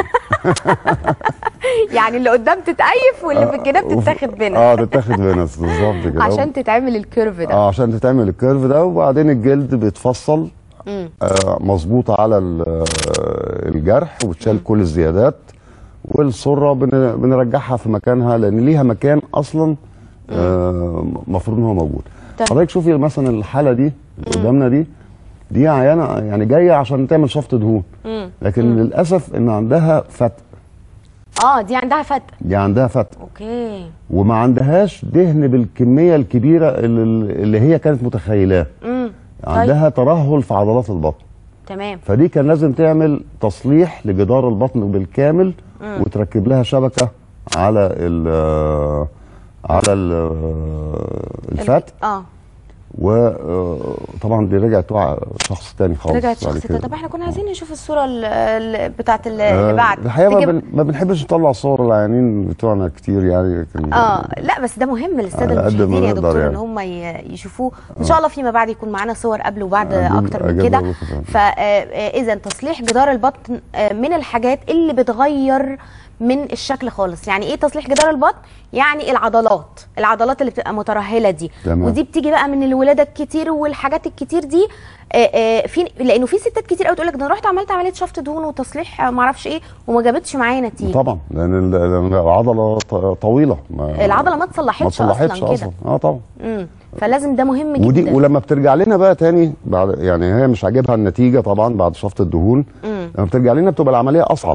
يعني اللي قدام تتأيف واللي في الجناب تتاخد بينا اه تتاخد بنس بالظبط كده عشان تتعمل الكيرف ده اه عشان تتعمل الكيرف ده وبعدين الجلد بيتفصل مم. آه مظبوطه على ال- آه، الجرح وتشال كل الزيادات والسره بن- بنرجعها في مكانها لان ليها مكان اصلا آه مفروض ان هو موجود طيب. حضرتك شوفي مثلا الحاله دي اللي قدامنا دي دي عيانه يعني جايه عشان تعمل شفط دهون مم. لكن للاسف ان عندها فتق اه دي عندها فتق دي عندها فتق اوكي وما عندهاش دهن بالكميه الكبيره اللي, اللي هي كانت متخيلاه امم عندها ترهل في عضلات البطن تمام فدي كان لازم تعمل تصليح لجدار البطن بالكامل وتركب لها شبكه على ال على ال الفتق اه وطبعا دي رجعت توع شخص تاني خالص رجعت بعد شخص كده. تاني طب احنا كنا عايزين نشوف الصوره ال- ال- بتاعت ال- آه، اللي بعد الحقيقه ما, تجيب- بن... ما بنحبش نطلع صور العيانين بتوعنا كتير يعني لكن اه لا بس ده مهم للساده على قد ما المشاهدين يا نقدر دكتور ان يعني. هم ي- يشوفوه ان شاء الله فيما بعد يكون معانا صور قبل وبعد أجيب- اكتر من أجيب كده لكم فعلا. فاذا تصليح جدار البطن آه، من الحاجات اللي بتغير من الشكل خالص يعني ايه تصليح جدار البطن يعني العضلات العضلات اللي بتبقى مترهله دي تمام. ودي بتيجي بقى من الولاده الكتير والحاجات الكتير دي آه، آه، في لانه في ستات كتير قوي تقول لك ده انا رحت عملت عمليه شفط دهون وتصليح آه، معرفش ايه وما جابتش معايا نتيجه طبعا لان ال- لأن العضله ط- طويله ما العضله ما اتصلحتش ما تصلحتش اصلا اصلا كده اه طبعا امم فلازم ده مهم جدا ودي ولما بترجع لنا بقى تاني بعد يعني هي مش عاجبها النتيجه طبعا بعد شفط الدهون مم. لما بترجع لنا بتبقى العمليه اصعب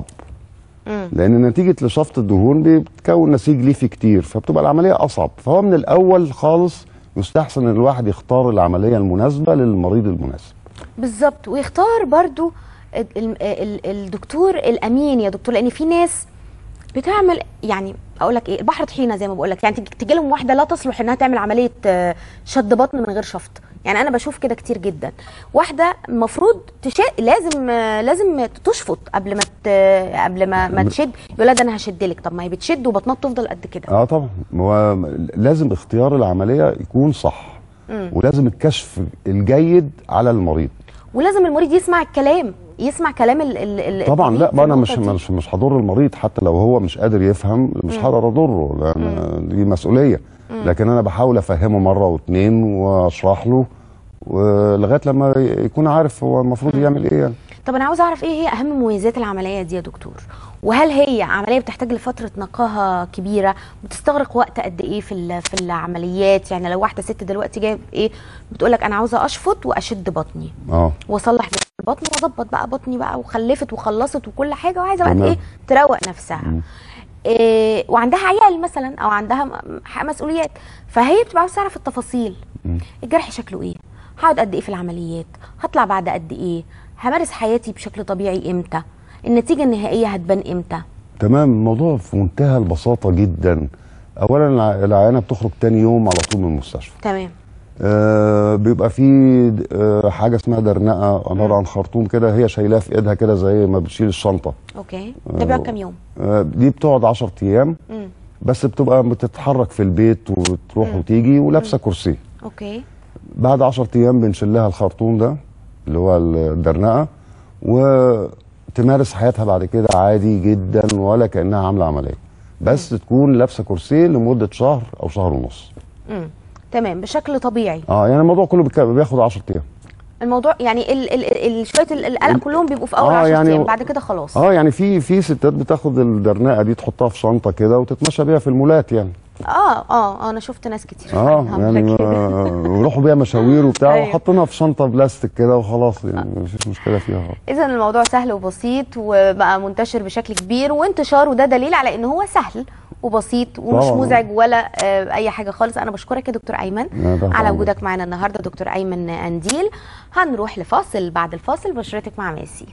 مم. لان نتيجه لشفط الدهون بتكون نسيج ليفي كتير فبتبقى العمليه اصعب فهو من الاول خالص يستحسن ان الواحد يختار العمليه المناسبه للمريض المناسب بالظبط ويختار برضو ال- ال- ال- الدكتور الامين يا دكتور لان في ناس بتعمل يعني اقول لك ايه البحر طحينه زي ما بقول لك يعني تيجي- تيجي لهم واحده لا تصلح انها تعمل عمليه آه، شد بطن من غير شفط يعني انا بشوف كده كتير جدا واحده المفروض تشد لازم آه، لازم تشفط قبل ما ت... قبل ما ما تشد يقول لها ده انا هشد لك طب ما هي بتشد وبطنها تفضل قد كده اه طبعا هو لازم اختيار العمليه يكون صح مم. ولازم الكشف الجيد على المريض ولازم المريض يسمع الكلام يسمع كلام ال ال ال طبعا لا في ما انا مش النقطة دي. مش مش هضر المريض حتى لو هو مش قادر يفهم مش مم. هقدر اضره لان دي مسؤوليه لكن انا بحاول افهمه مره واثنين واشرح له ولغايه لما يكون عارف هو المفروض يعمل ايه يعني طب انا عاوزه اعرف ايه هي اهم مميزات العمليه دي يا دكتور وهل هي عمليه بتحتاج لفتره نقاهه كبيره بتستغرق وقت قد ايه في ال- في العمليات يعني لو واحده ست دلوقتي جايه ايه بتقول لك انا عاوزه اشفط واشد بطني اه واصلح البطن واظبط بقى بطني بقى وخلفت وخلصت وكل حاجه وعايزه بقى تمام. ايه تروق نفسها إيه وعندها عيال مثلا او عندها م- م- مسؤوليات فهي بتبقى عاوزه تعرف التفاصيل الجرح شكله ايه هقعد قد ايه في العمليات هطلع بعد قد ايه همارس حياتي بشكل طبيعي امتى النتيجه النهائيه هتبان امتى تمام الموضوع في منتهى البساطه جدا اولا الع- العيانه بتخرج تاني يوم على طول من المستشفى تمام آه بيبقى في آه حاجه اسمها درنقه عباره عن خرطوم كده هي شايلاه في ايدها كده زي ما بتشيل الشنطه اوكي ده بيقعد كام يوم آه دي بتقعد 10 ايام مم. بس بتبقى بتتحرك في البيت وتروح وتيجي ولابسه كرسي اوكي بعد 10 ايام بنشيل لها الخرطوم ده اللي هو الدرنقه وتمارس حياتها بعد كده عادي جدا ولا كانها عامله عمليه بس تكون لابسه كرسي لمده شهر او شهر ونص مم. تمام بشكل طبيعي اه يعني الموضوع كله بيك- بياخد 10 ايام الموضوع يعني ال ال ال شويه ال- القلق كلهم بيبقوا في اول آه 10 يعني ايام و- بعد كده خلاص اه يعني في في ستات بتاخد الدرنقه دي تحطها في شنطه كده وتتمشى بيها في المولات يعني اه اه انا شفت ناس كتير اه عاملة يعني كده. ما- ويروحوا بيها مشاوير وبتاع أيوة. وحاطينها في شنطه بلاستيك كده وخلاص يعني مفيش مشكله فيها خالص اذا الموضوع سهل وبسيط وبقى منتشر بشكل كبير وانتشاره ده دليل على ان هو سهل وبسيط ومش طبعاً. مزعج ولا آه، اي حاجه خالص انا بشكرك يا دكتور ايمن لا، تحت على أمرك. وجودك معانا النهارده دكتور ايمن انديل هنروح لفاصل بعد الفاصل بشرتك مع ماسي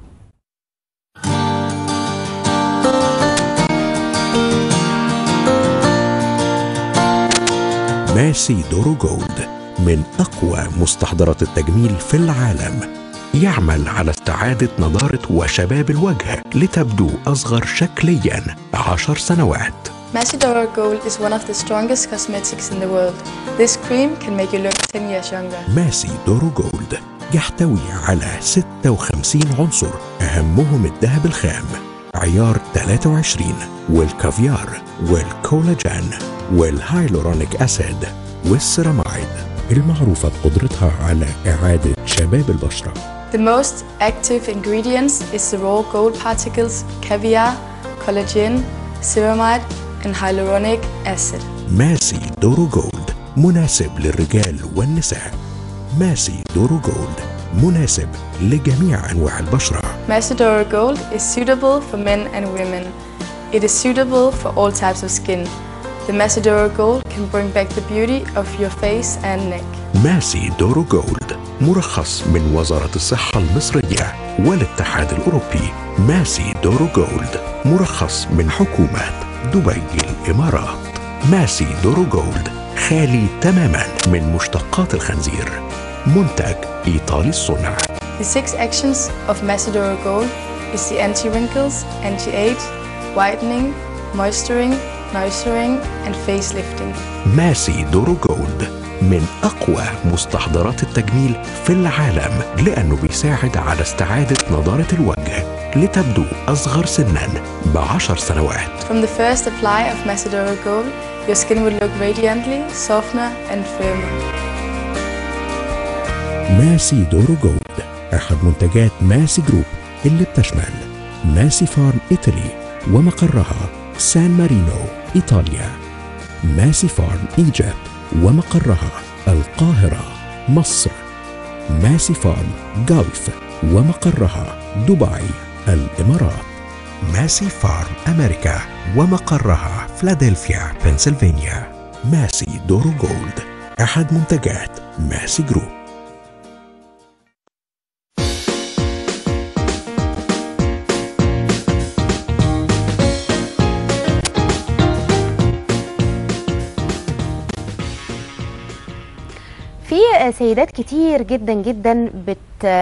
ماسي دورو جولد من أقوى مستحضرات التجميل في العالم يعمل على استعادة نضارة وشباب الوجه لتبدو أصغر شكليا عشر سنوات Macedora Gold is one of the strongest cosmetics in the world. This cream can make you look 10 years younger. ماسي دورو جولد يحتوي على 56 عنصر أهمهم الذهب الخام عيار 23 والكافيار والكولاجين والهايلورونيك أسيد والسيراميد المعروفة بقدرتها على إعادة شباب البشرة The most active ingredients is the raw gold particles, caviar, collagen, ceramide, and hyaluronic acid. ماسي دورو جولد مناسب للرجال والنساء ماسي دورو جولد مناسب لجميع أنواع البشرة Macedora Gold is suitable for men and women. It is suitable for all types of skin. The Macedora Gold can bring back the beauty of your face and neck. ماسي دورو جولد مرخص من وزارة الصحة المصرية والاتحاد الأوروبي ماسي دورو جولد مرخص من حكومة دبي الإمارات ماسي دورو جولد خالي تماما من مشتقات الخنزير منتج إيطالي الصنع The six actions of Macedora Gold is the anti-wrinkles, anti-age, whitening, moisturing, nourishing, and facelifting. ماسي دورو جولد من أقوى مستحضرات التجميل في العالم لأنه بيساعد على استعادة نضارة الوجه لتبدو أصغر سنا بعشر سنوات From the first apply of Macedora Gold, your skin will look radiantly, softer, and firmer. ماسي دورو جولد أحد منتجات ماسي جروب اللي بتشمل ماسي فارم إيطالي ومقرها سان مارينو إيطاليا ماسي فارم إيجيبت ومقرها القاهرة مصر ماسي فارم جلف ومقرها دبي الإمارات ماسي فارم أمريكا ومقرها فلادلفيا بنسلفانيا ماسي دورو جولد أحد منتجات ماسي جروب في سيدات كتير جدا جدا بت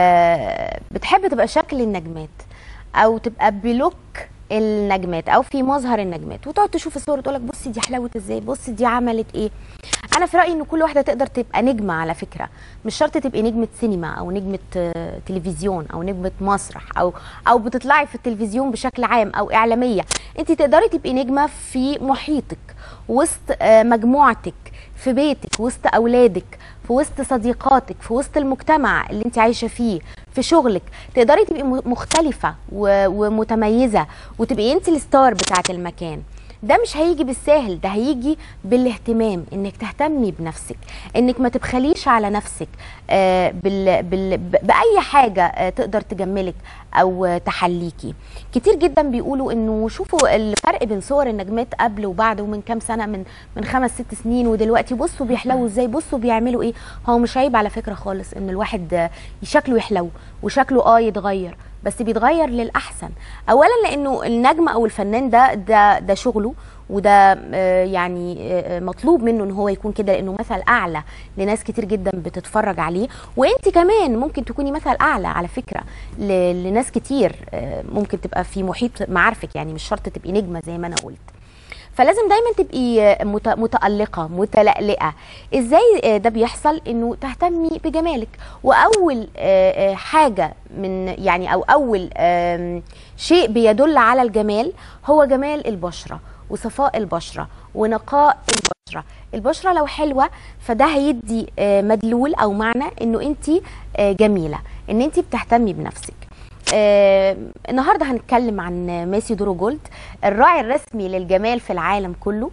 بتحب تبقى شكل النجمات او تبقى بلوك النجمات او في مظهر النجمات وتقعد تشوف الصور تقول لك بصي دي حلاوه ازاي بصي دي عملت ايه انا في رايي ان كل واحده تقدر تبقى نجمه على فكره مش شرط تبقي نجمه سينما او نجمه آه، تلفزيون او نجمه مسرح او او بتطلعي في التلفزيون بشكل عام او اعلاميه انت تقدري تبقي نجمه في محيطك وسط آه، مجموعتك في بيتك وسط اولادك في وسط صديقاتك في وسط المجتمع اللي انت عايشه فيه في شغلك تقدري تبقي م- مختلفه و- ومتميزه وتبقي انت الستار بتاعه المكان ده مش هيجي بالساهل ده هيجي بالاهتمام انك تهتمي بنفسك انك ما تبخليش على نفسك آه بال بال ب- باي حاجه آه تقدر تجملك او آه تحليكي كتير جدا بيقولوا انه شوفوا الفرق بين صور النجمات قبل وبعد ومن كام سنه من من خمس ست سنين ودلوقتي بصوا بيحلو ازاي بصوا بيعملوا ايه هو مش عيب على فكره خالص ان الواحد آه، شكله يحلو وشكله اه يتغير بس بيتغير للاحسن اولا لانه النجم او الفنان ده ده ده شغله وده آه، يعني آه، مطلوب منه ان هو يكون كده لانه مثل اعلى لناس كتير جدا بتتفرج عليه وانت كمان ممكن تكوني مثل اعلى على فكره ل- لناس كتير آه، ممكن تبقى في محيط معارفك يعني مش شرط تبقي نجمه زي ما انا قلت فلازم دايما تبقي مت- متألقة متلألئة ازاي آه، ده بيحصل انه تهتمي بجمالك واول آه، آه، حاجة من يعني او اول آم، شيء بيدل على الجمال هو جمال البشرة وصفاء البشرة ونقاء البشرة البشرة لو حلوة فده هيدي آه، مدلول او معنى انه انت جميلة ان انت بتهتمي بنفسك آه النهارده هنتكلم عن ماسي دورو جولد الراعي الرسمي للجمال في العالم كله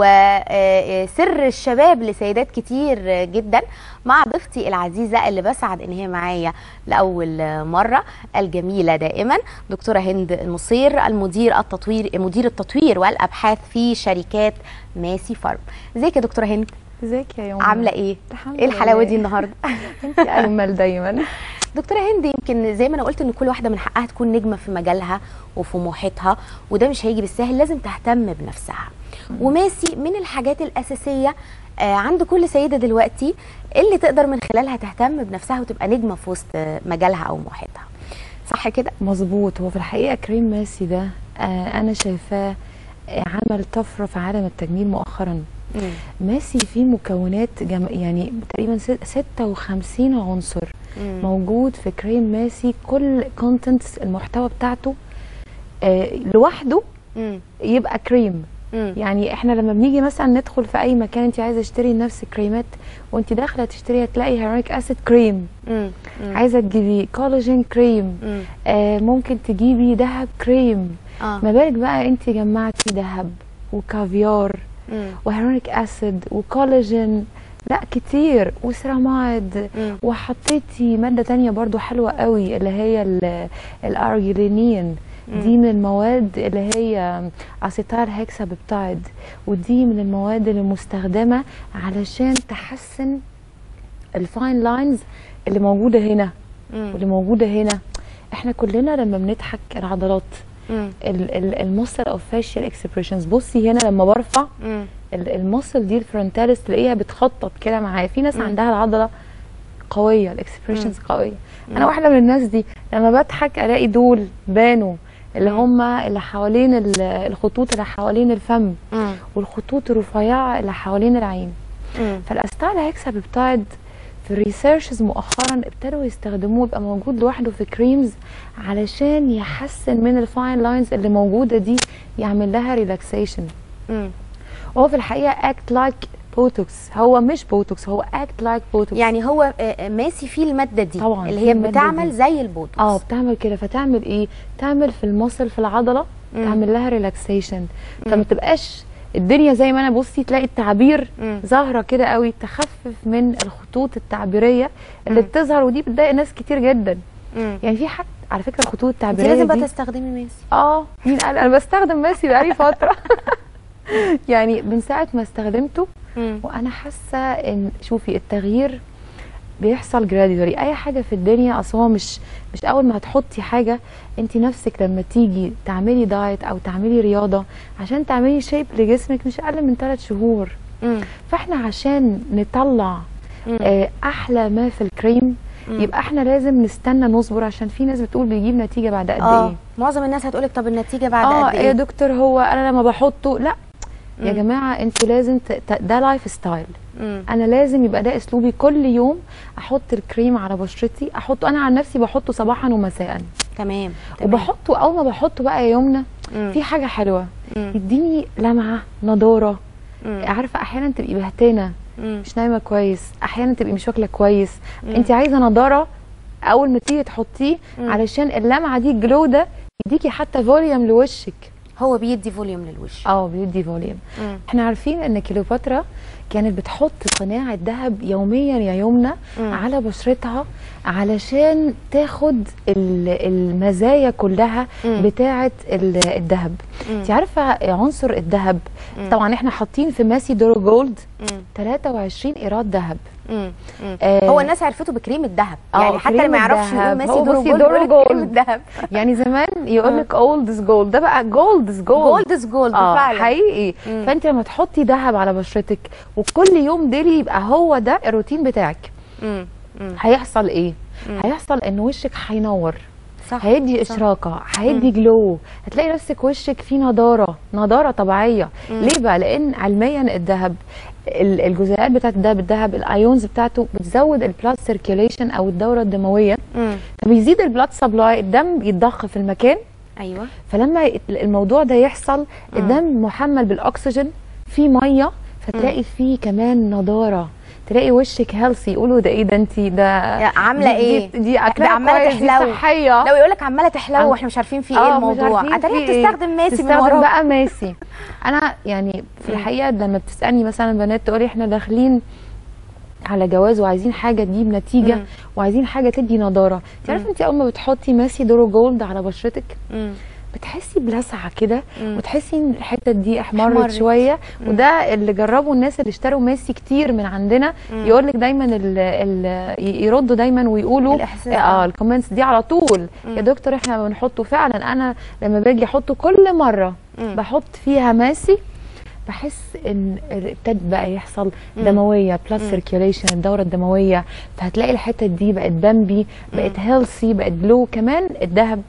وسر الشباب لسيدات كتير آه، جدا مع ضيفتي العزيزه اللي بسعد ان هي معايا لاول آه، مره الجميله دائما دكتوره هند النصير المدير التطوير مدير التطوير والابحاث في شركات ماسي فارم ازيك يا دكتوره هند ازيك يا يوم عامله ايه الحمد ايه الحلاوه لله. دي النهارده انت اجمل دايما دكتوره هند يمكن زي ما انا قلت ان كل واحده من حقها تكون نجمه في مجالها وفي محيطها وده مش هيجي بالسهل لازم تهتم بنفسها وماسي من الحاجات الاساسيه آه، عند كل سيده دلوقتي اللي تقدر من خلالها تهتم بنفسها وتبقى نجمه في وسط آه، مجالها او محيطها صح كده مظبوط هو في الحقيقه كريم ماسي ده آه انا شايفاه آه، عمل طفره في عالم التجميل مؤخرا ماسي فيه مكونات جم... يعني تقريبا ست- 56 عنصر مم. موجود في كريم ماسي كل كونتنت المحتوى بتاعته آه لوحده مم. يبقى كريم مم. يعني احنا لما بنيجي مثلا ندخل في اي مكان انت عايزه تشتري نفس كريمات وانت داخله تشتري هتلاقي هيرونيك اسيد كريم مم. مم. عايزه تجيبي كولاجين كريم مم. آه ممكن تجيبي ذهب كريم اه ما بالك بقى انت جمعتي ذهب وكافيار مم. وهيرونيك اسيد وكولاجين لا كتير وسيرامايد مم. وحطيتي ماده تانية برضو حلوه قوي اللي هي ال- الارجيلينين مم. دي من المواد اللي هي اسيتال هيكسا بيبتايد ودي من المواد اللي مستخدمه علشان تحسن الفاين لاينز اللي موجوده هنا مم. واللي موجوده هنا احنا كلنا لما بنضحك العضلات مم. المصل اوف فاشيال اكسبريشنز بصي هنا لما برفع مم. ال- المصل دي الفرونتاليس تلاقيها بتخطط كده معايا في ناس مم. عندها العضله قويه الاكسبريشنز قويه مم. انا واحده من الناس دي لما بضحك الاقي دول بانوا اللي هم اللي حوالين ال- الخطوط اللي حوالين الفم مم. والخطوط الرفيعه اللي حوالين العين مم. فالاستايل هيكسب بيبتايد في الريسيرشز مؤخرا ابتدوا يستخدموه يبقى موجود لوحده في كريمز علشان يحسن من الفاين لاينز اللي موجوده دي يعمل لها ريلاكسيشن مم. هو في الحقيقه اكت لايك بوتوكس هو مش بوتوكس هو اكت لايك بوتوكس يعني هو آه، آه، ماسي فيه الماده دي طبعا اللي في هي المادة بتعمل دي. زي البوتوكس اه بتعمل كده فتعمل ايه تعمل في المصل في العضله مم. تعمل لها ريلاكسيشن مم. فما تبقاش الدنيا زي ما انا بصي تلاقي التعبير مم. ظاهره كده قوي تخفف من الخطوط التعبيريه اللي مم. بتظهر ودي بتضايق ناس كتير جدا مم. يعني في حد على فكره الخطوط انت التعبيريه لازم بقى دي تستخدمي ماسي اه مين قال انا بستخدم ماسي بقالي فتره يعني من ساعه ما استخدمته مم. وانا حاسه ان شوفي التغيير بيحصل جراديولي اي حاجه في الدنيا اصل هو مش مش اول ما هتحطي حاجه انت نفسك لما تيجي تعملي دايت او تعملي رياضه عشان تعملي شيب لجسمك مش اقل من 3 شهور مم. فاحنا عشان نطلع مم. آه، احلى ما في الكريم مم. يبقى احنا لازم نستنى نصبر عشان في ناس بتقول بيجيب نتيجه بعد قد اه ايه معظم الناس هتقولك طب النتيجه بعد اه قد يا ايه دكتور هو انا لما بحطه لا يا مم. جماعه انتوا لازم ت... ت... ده لايف ستايل مم. انا لازم يبقى ده اسلوبي كل يوم احط الكريم على بشرتي احطه انا عن نفسي بحطه صباحا ومساء تمام وبحطه اول ما بحطه بقى يا يمنى مم. في حاجه حلوه مم. يديني لمعه نضاره مم. عارفه احيانا تبقي بهتانه مم. مش نايمه كويس احيانا تبقي مش واكله كويس مم. انت عايزه نضاره اول ما تيجي تحطيه مم. علشان اللمعه دي الجلو ده يديكي حتى فوليوم لوشك هو بيدي فوليوم للوش اه بيدي فوليوم مم. احنا عارفين ان كليوباترا كانت بتحط قناع ذهب يوميا يا يمنى مم. على بشرتها علشان تاخد ال- المزايا كلها مم. بتاعه ال- الذهب مم. انت عارفه عنصر الذهب مم. طبعا احنا حاطين في ماسي دورو جولد مم. 23 ايراد ذهب مم. مم. آه. هو الناس عرفته بكريم الذهب آه، يعني حتى اللي كريم ما يعرفش الدهب. يقول ماسي هو دورو بصي جولد دورو يقول لك كريم جولد. الذهب يعني زمان يقول لك اولد از جولد ده بقى جولد از جولد جولد از جولد اه فعلا حقيقي مم. فانت لما تحطي ذهب على بشرتك وكل يوم ديلي يبقى هو ده الروتين بتاعك مم. مم. هيحصل ايه مم. هيحصل ان وشك هينور صح هيدي صح. اشراقه هيدي جلو هتلاقي نفسك وشك فيه نضاره نضاره طبيعيه مم. ليه بقى لان علميا الذهب ال- الجزيئات بتاعت الذهب الذهب الايونز بتاعته بتزود البلاد سيركيوليشن او الدوره الدمويه مم. فبيزيد البلاد سبلاي الدم يتضخ في المكان ايوه فلما ي- الموضوع ده يحصل الدم محمل بالاكسجين في ميه فتلاقي فيه كمان نضاره تلاقي وشك هيلثي يقولوا ده ايه ده انت ده يا عامله دي- ايه دي, دي اكلها عماله كويس، دي تحلو صحيه لو يقول لك عماله تحلو عم- واحنا مش عارفين في ايه آه، مش الموضوع عارفين اتاريها في إيه. بتستخدم ماسي من تستخدم وراك بقى ماسي انا يعني في الحقيقه لما بتسالني مثلا بنات تقولي احنا داخلين على جواز وعايزين حاجه تجيب نتيجه مم. وعايزين حاجه تدي نضاره انت عارفه انت اول ما بتحطي ماسي دورو جولد على بشرتك مم. بتحسي بلسعه كده مم. وتحسي ان الحته دي احمرت احمرت. شويه مم. وده اللي جربوا الناس اللي اشتروا ماسي كتير من عندنا مم. يقول لك دايما ال ال يردوا دايما ويقولوا الإحساس ده. اه الكومنتس دي على طول مم. يا دكتور احنا بنحطه فعلا انا لما باجي احطه كل مره مم. بحط فيها ماسي بحس ان ابتدى بقى يحصل مم. دمويه بلس مم. سيركيوليشن الدوره الدمويه فهتلاقي الحته دي بقت بامبي بقت هيلثي بقت جلو كمان الذهب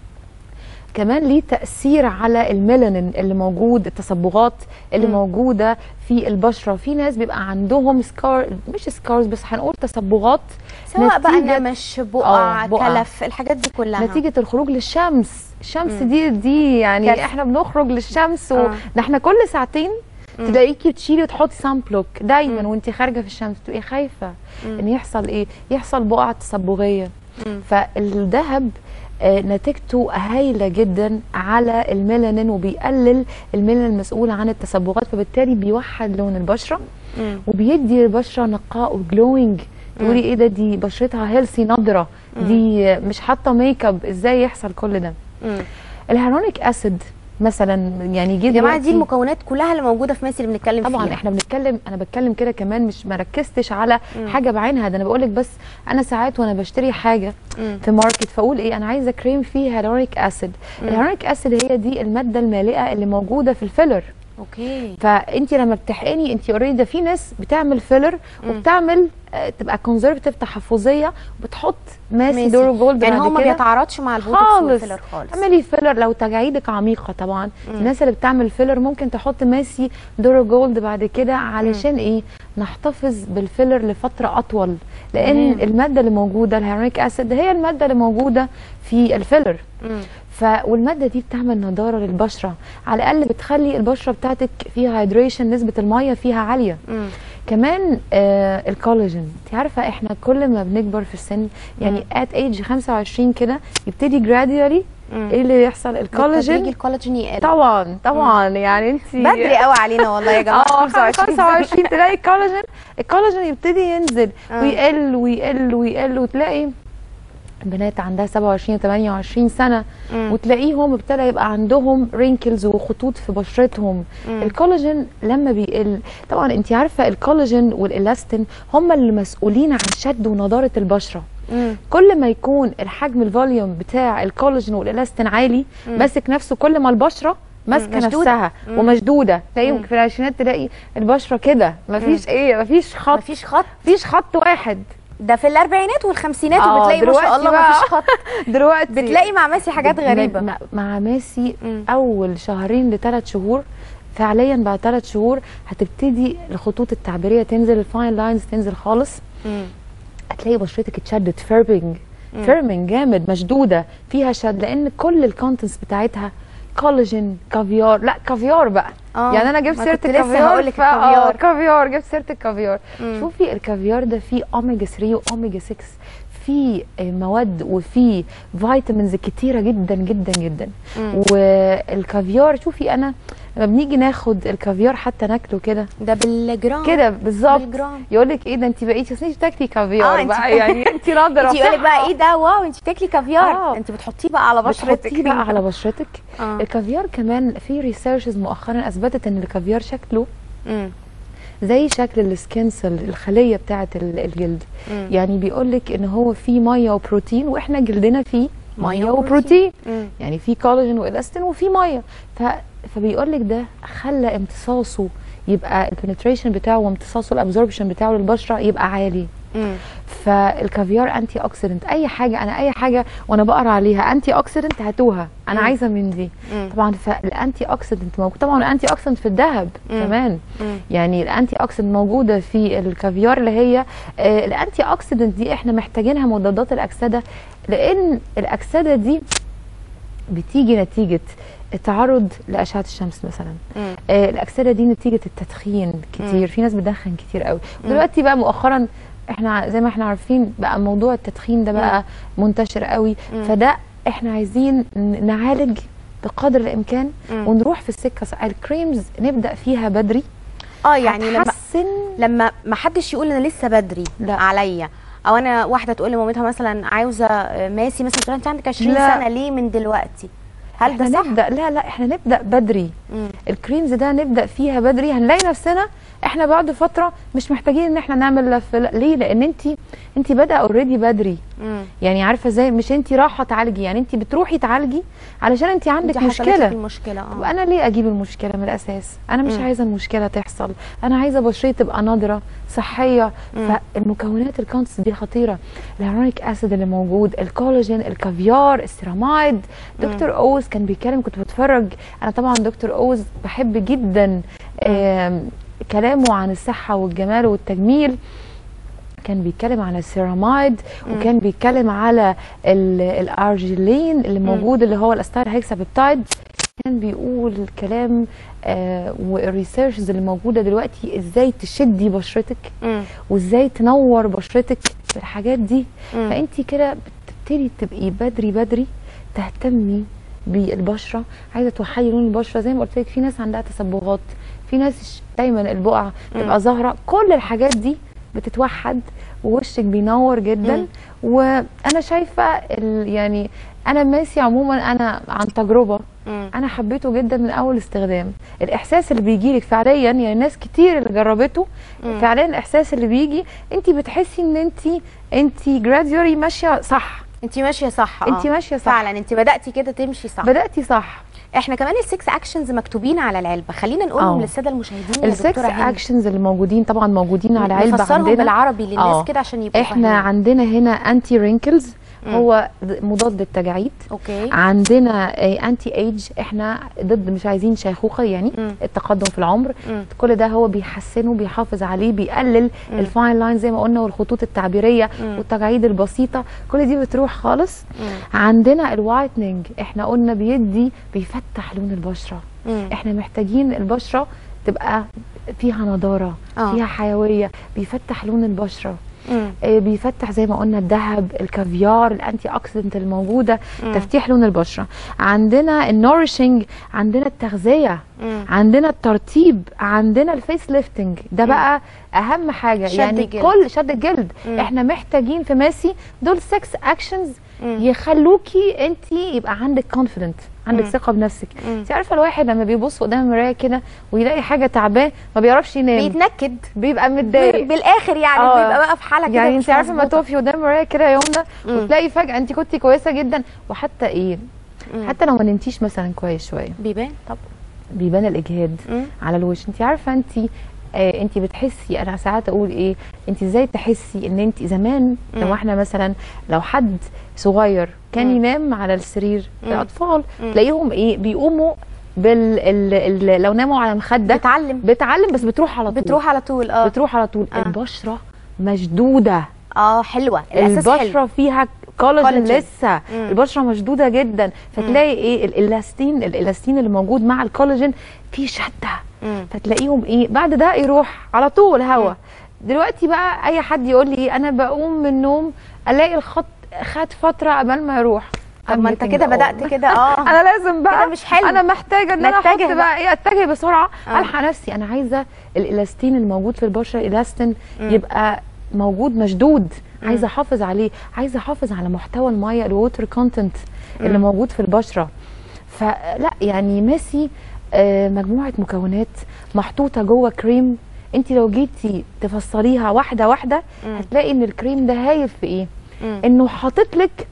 كمان ليه تأثير على الميلانين اللي موجود التصبغات اللي مم. موجودة في البشرة في ناس بيبقى عندهم سكار مش سكارز بس هنقول تصبغات سواء بقى نتيجة- نمش بقع آه، بقع. كلف الحاجات دي كلها نتيجة الخروج للشمس الشمس مم. دي دي يعني كارثة. احنا بنخرج للشمس و... آه. ده احنا كل ساعتين مم. تلاقيكي تشيلي وتحطي سان بلوك دايما مم. وانت خارجه في الشمس تبقي خايفه مم. ان يحصل ايه يحصل بقع تصبغيه مم. فالذهب آه، نتيجته هايله جدا على الميلانين وبيقلل الميلانين المسؤول عن التصبغات فبالتالي بيوحد لون البشره مم. وبيدي البشره نقاء وجلوينج تقولي ايه ده دي بشرتها هيلثي نضره دي مش حاطه ميك اب ازاي يحصل كل ده مم. الهيرونيك اسيد مثلا يعني جه يا جماعه دي دلوقتي- المكونات كلها اللي موجوده في ماسي اللي بنتكلم طبعا فيها احنا بنتكلم انا بتكلم كده كمان مش ما ركزتش على مم. حاجه بعينها ده انا بقول لك بس انا ساعات وانا بشتري حاجه مم. في ماركت فاقول ايه انا عايزه كريم فيه هيرونيك اسيد مم. الهيرونيك اسيد هي دي الماده المالئه اللي موجوده في الفيلر اوكي فانت لما بتحقني انت اوريدي ده في ناس بتعمل فيلر وبتعمل آه، تبقى كونزرفتيف تحفظيه وبتحط ماسي, ماسي. دورو جولد يعني بعد هو ما كده. بيتعارضش مع البوتوكس خالص والفيلر خالص. اعملي فيلر لو تجاعيدك عميقه طبعا مم. الناس اللي بتعمل فيلر ممكن تحط ماسي دورو جولد بعد كده علشان ايه نحتفظ بالفيلر لفتره اطول لان تمام. الماده اللي موجوده الهيرونيك اسيد هي الماده اللي موجوده في الفيلر مم. ف والماده دي بتعمل نضاره للبشره على الاقل بتخلي البشره بتاعتك فيها هيدريشن نسبه الميه فيها عاليه مم. كمان آه الكولاجين انت عارفه احنا كل ما بنكبر في السن يعني ات ايج 25 كده يبتدي جراديولي ايه اللي يحصل الكولاجين بالتدريج الكولاجين يقل طبعا طبعا يعني انت بدري قوي علينا والله يا جماعه اه 25 25 تلاقي الكولاجين الكولاجين يبتدي ينزل آه. ويقل ويقل ويقل وتلاقي بنات عندها 27 و 28 سنه مم. وتلاقيهم ابتدى يبقى عندهم رينكلز وخطوط في بشرتهم مم. الكولاجين لما بيقل طبعا انت عارفه الكولاجين والالاستين هم اللي مسؤولين عن شد ونضاره البشره مم. كل ما يكون الحجم الفوليوم بتاع الكولاجين والالاستين عالي مم. ماسك نفسه كل ما البشره ماسكه مشدودة. نفسها مم. ومشدوده تلاقي مم. في العشرينات تلاقي البشره كده مفيش ايه مفيش خط مفيش خط مفيش خط واحد ده في الاربعينات والخمسينات آه، وبتلاقي ما شاء دلوقتي الله بقى. مفيش خط دلوقتي بتلاقي مع ماسي حاجات غريبه مع, مع ماسي مم. اول شهرين لثلاث شهور فعليا بعد ثلاث شهور هتبتدي الخطوط التعبيريه تنزل الفاين لاينز تنزل خالص مم. هتلاقي بشرتك اتشدت فيربنج مم. فيرمنج جامد مشدوده فيها شد لان كل الكونتنتس بتاعتها كولاجين كافيار لا كافيار بقى آه، يعني انا جبت ما سيره كنت لسه الكافيار هقولك فا- آه، الكافيار. كافيار جبت سيره الكافيار مم. شوفي الكافيار ده فيه اوميجا 3 واوميجا 6 فيه آه، مواد وفيه فيتامينز كتيره جدا جدا جدا مم. والكافيار شوفي انا لما بنيجي ناخد الكافيار حتى ناكله كده ده بالجرام كده بالظبط بالجرام. يقول لك ايه ده انت بقيتي اصل انت بتاكلي كافيار اه انت بقى يعني انت ناضره انت يقول لك بقى صحة. ايه ده واو انت بتاكلي كافيار آه. انت بتحطيه بقى على بشرتك بتحطيه بقى على بشرتك آه. الكافيار كمان في ريسيرشز مؤخرا اثبتت ان الكافيار شكله مم. زي شكل السكين سيل الخليه بتاعه ال- الجلد مم. يعني بيقول لك ان هو فيه ميه وبروتين واحنا جلدنا فيه مية ميه وبروتين. وبروتين مم. يعني في كولاجين والاستين وفي ميه ف... فبيقول لك ده خلى امتصاصه يبقى البنتريشن بتاعه وامتصاصه الابزوربشن بتاعه للبشره يبقى عالي مم. فالكافيار انتي اوكسيدنت اي حاجه انا اي حاجه وانا بقرا عليها انتي اوكسيدنت هاتوها انا مم. عايزه من دي مم. طبعا فالانتي اوكسيدنت موجود طبعا الانتي اوكسيدنت في الذهب مم. كمان مم. يعني الانتي اوكسيدنت موجوده في الكافيار اللي هي آه الانتي اوكسيدنت دي احنا محتاجينها مضادات الاكسده لان الاكسده دي بتيجي نتيجه التعرض لاشعه الشمس مثلا مم. آه الاكسده دي نتيجه التدخين كتير في ناس بتدخن كتير قوي دلوقتي بقى مؤخرا احنا زي ما احنا عارفين بقى موضوع التدخين ده بقى منتشر قوي مم. فده احنا عايزين ن- نعالج بقدر الامكان مم. ونروح في السكه صح. الكريمز نبدا فيها بدري اه يعني لما هتحسن لما ما حدش يقول انا لسه بدري لا. عليا او انا واحده تقول لمامتها مثلا عاوزه آه، ماسي مثلا تقول لها انت عندك 20 لا. سنه ليه من دلوقتي هل ده احنا صح نبدا لا لا احنا نبدا بدري مم. الكريمز ده نبدا فيها بدري هنلاقي نفسنا احنا بعد فتره مش محتاجين ان احنا نعمل لف لا. ليه لان انت انت بادئه اوريدي بدري مم. يعني عارفه زي مش انت رايحه تعالجي يعني انت بتروحي تعالجي علشان انت عندك انت حصلت لك مشكله المشكله اه وانا ليه اجيب المشكله من الاساس انا مش مم. عايزه المشكله تحصل انا عايزه بشرتي تبقى نضره صحيه مم. فالمكونات الكونتس دي خطيره الهيرونيك اسيد اللي موجود الكولاجين الكافيار السيرامايد دكتور اوز كان بيتكلم كنت بتفرج انا طبعا دكتور اوز بحب جدا آم، كلامه عن الصحه والجمال والتجميل كان بيتكلم على السيرامايد وكان بيتكلم على ال- الارجيلين اللي موجود اللي هو الاستار هيكسا بيبتايد كان بيقول كلام آه والريسيرشز اللي موجوده دلوقتي ازاي تشدي بشرتك مم. وازاي تنور بشرتك بالحاجات دي مم. فانت كده بتبتدي تبقي بدري بدري تهتمي بالبشره عايزه توحدي لون البشره زي ما قلت لك في ناس عندها تصبغات في ناس دايما البقع تبقى ظاهره كل الحاجات دي بتتوحد ووشك بينور جدا مم. وانا شايفه ال- يعني انا ماسي عموما انا عن تجربه مم. انا حبيته جدا من اول استخدام الاحساس اللي بيجي لك فعليا يعني ناس كتير اللي جربته مم. فعليا الاحساس اللي بيجي انت بتحسي ان انت انت جراديولي ماشيه صح انت ماشيه صح انت آه. ماشيه صح فعلا انت بداتي كده تمشي صح بداتي صح احنا كمان السكس اكشنز مكتوبين على العلبه خلينا نقولهم آه. للساده المشاهدين يا السكس دكتوره هند. اكشنز اللي موجودين طبعا موجودين على علبه نفسرهم عندنا بالعربي للناس آه. كده عشان يبقوا احنا فاهمين. عندنا هنا انتي رينكلز مم. هو مضاد للتجاعيد اوكي عندنا انتي ايج احنا ضد مش عايزين شيخوخه يعني مم. التقدم في العمر مم. كل ده هو بيحسنه بيحافظ عليه بيقلل مم. الفاين لاين زي ما قلنا والخطوط التعبيريه مم. والتجاعيد البسيطه كل دي بتروح خالص مم. عندنا الوايتنينج احنا قلنا بيدي بيفتح لون البشره مم. احنا محتاجين البشره تبقى فيها نضاره آه. فيها حيويه بيفتح لون البشره مم. آه، بيفتح زي ما قلنا الذهب الكافيار الانتي اوكسيدنت الموجوده مم. تفتيح لون البشره عندنا النورشنج عندنا التغذيه مم. عندنا الترطيب عندنا الفيس ليفتنج ده مم. بقى اهم حاجه شد يعني الجلد. كل شد الجلد مم. احنا محتاجين في ماسي دول 6 اكشنز مم. يخلوكي انت يبقى عندك كونفيدنت عندك مم. ثقه بنفسك مم. انت عارفه الواحد لما بيبص قدام المرايه كده ويلاقي حاجه تعباه ما بيعرفش ينام بيتنكد بيبقى متضايق بالاخر يعني آه. بيبقى بقى في حاله كده يعني مش انت عارفه ما مظبوطة. تقفي قدام المرايه كده يا يمنى مم. وتلاقي فجاه انت كنتي كويسه جدا وحتى ايه مم. حتى لو ما نمتيش مثلا كويس شويه بيبان طب بيبان الاجهاد مم. على الوش انت عارفه انت آه انت بتحسي انا ساعات اقول ايه انت ازاي تحسي ان انت زمان مم. لو احنا مثلا لو حد صغير كان مم. ينام على السرير مم. الاطفال مم. تلاقيهم ايه بيقوموا بال ال ال لو ناموا على مخده بتعلم بتعلم بس بتروح على طول بتروح على طول اه بتروح على طول آه. البشره مشدوده اه حلوه الاساس البشره حلو فيها كولاجين كولاجين. لسه مم. البشره مشدوده جدا فتلاقي ايه الالاستين الالاستين اللي موجود مع الكولاجين فيه شده مم. فتلاقيهم ايه بعد ده يروح على طول هوا دلوقتي بقى اي حد يقول لي إيه انا بقوم من النوم الاقي الخط خد فتره قبل ما يروح طب ما I'm انت getting كده old. بدات كده اه انا لازم بقى كده مش حلو. انا محتاجه ان انا احط نتجه بقى, بقى. ايه اتجه بسرعه آه. الحق نفسي انا عايزه الالاستين الموجود في البشره الاستين مم. يبقى موجود مشدود مم. عايزه احافظ عليه عايزه احافظ على محتوى الميه الووتر كونتنت اللي مم. موجود في البشره فلا يعني ميسي آه، مجموعه مكونات محطوطه جوه كريم انت لو جيتي تفصليها واحده واحده مم. هتلاقي ان الكريم ده هايل في ايه مم. انه حاطط لك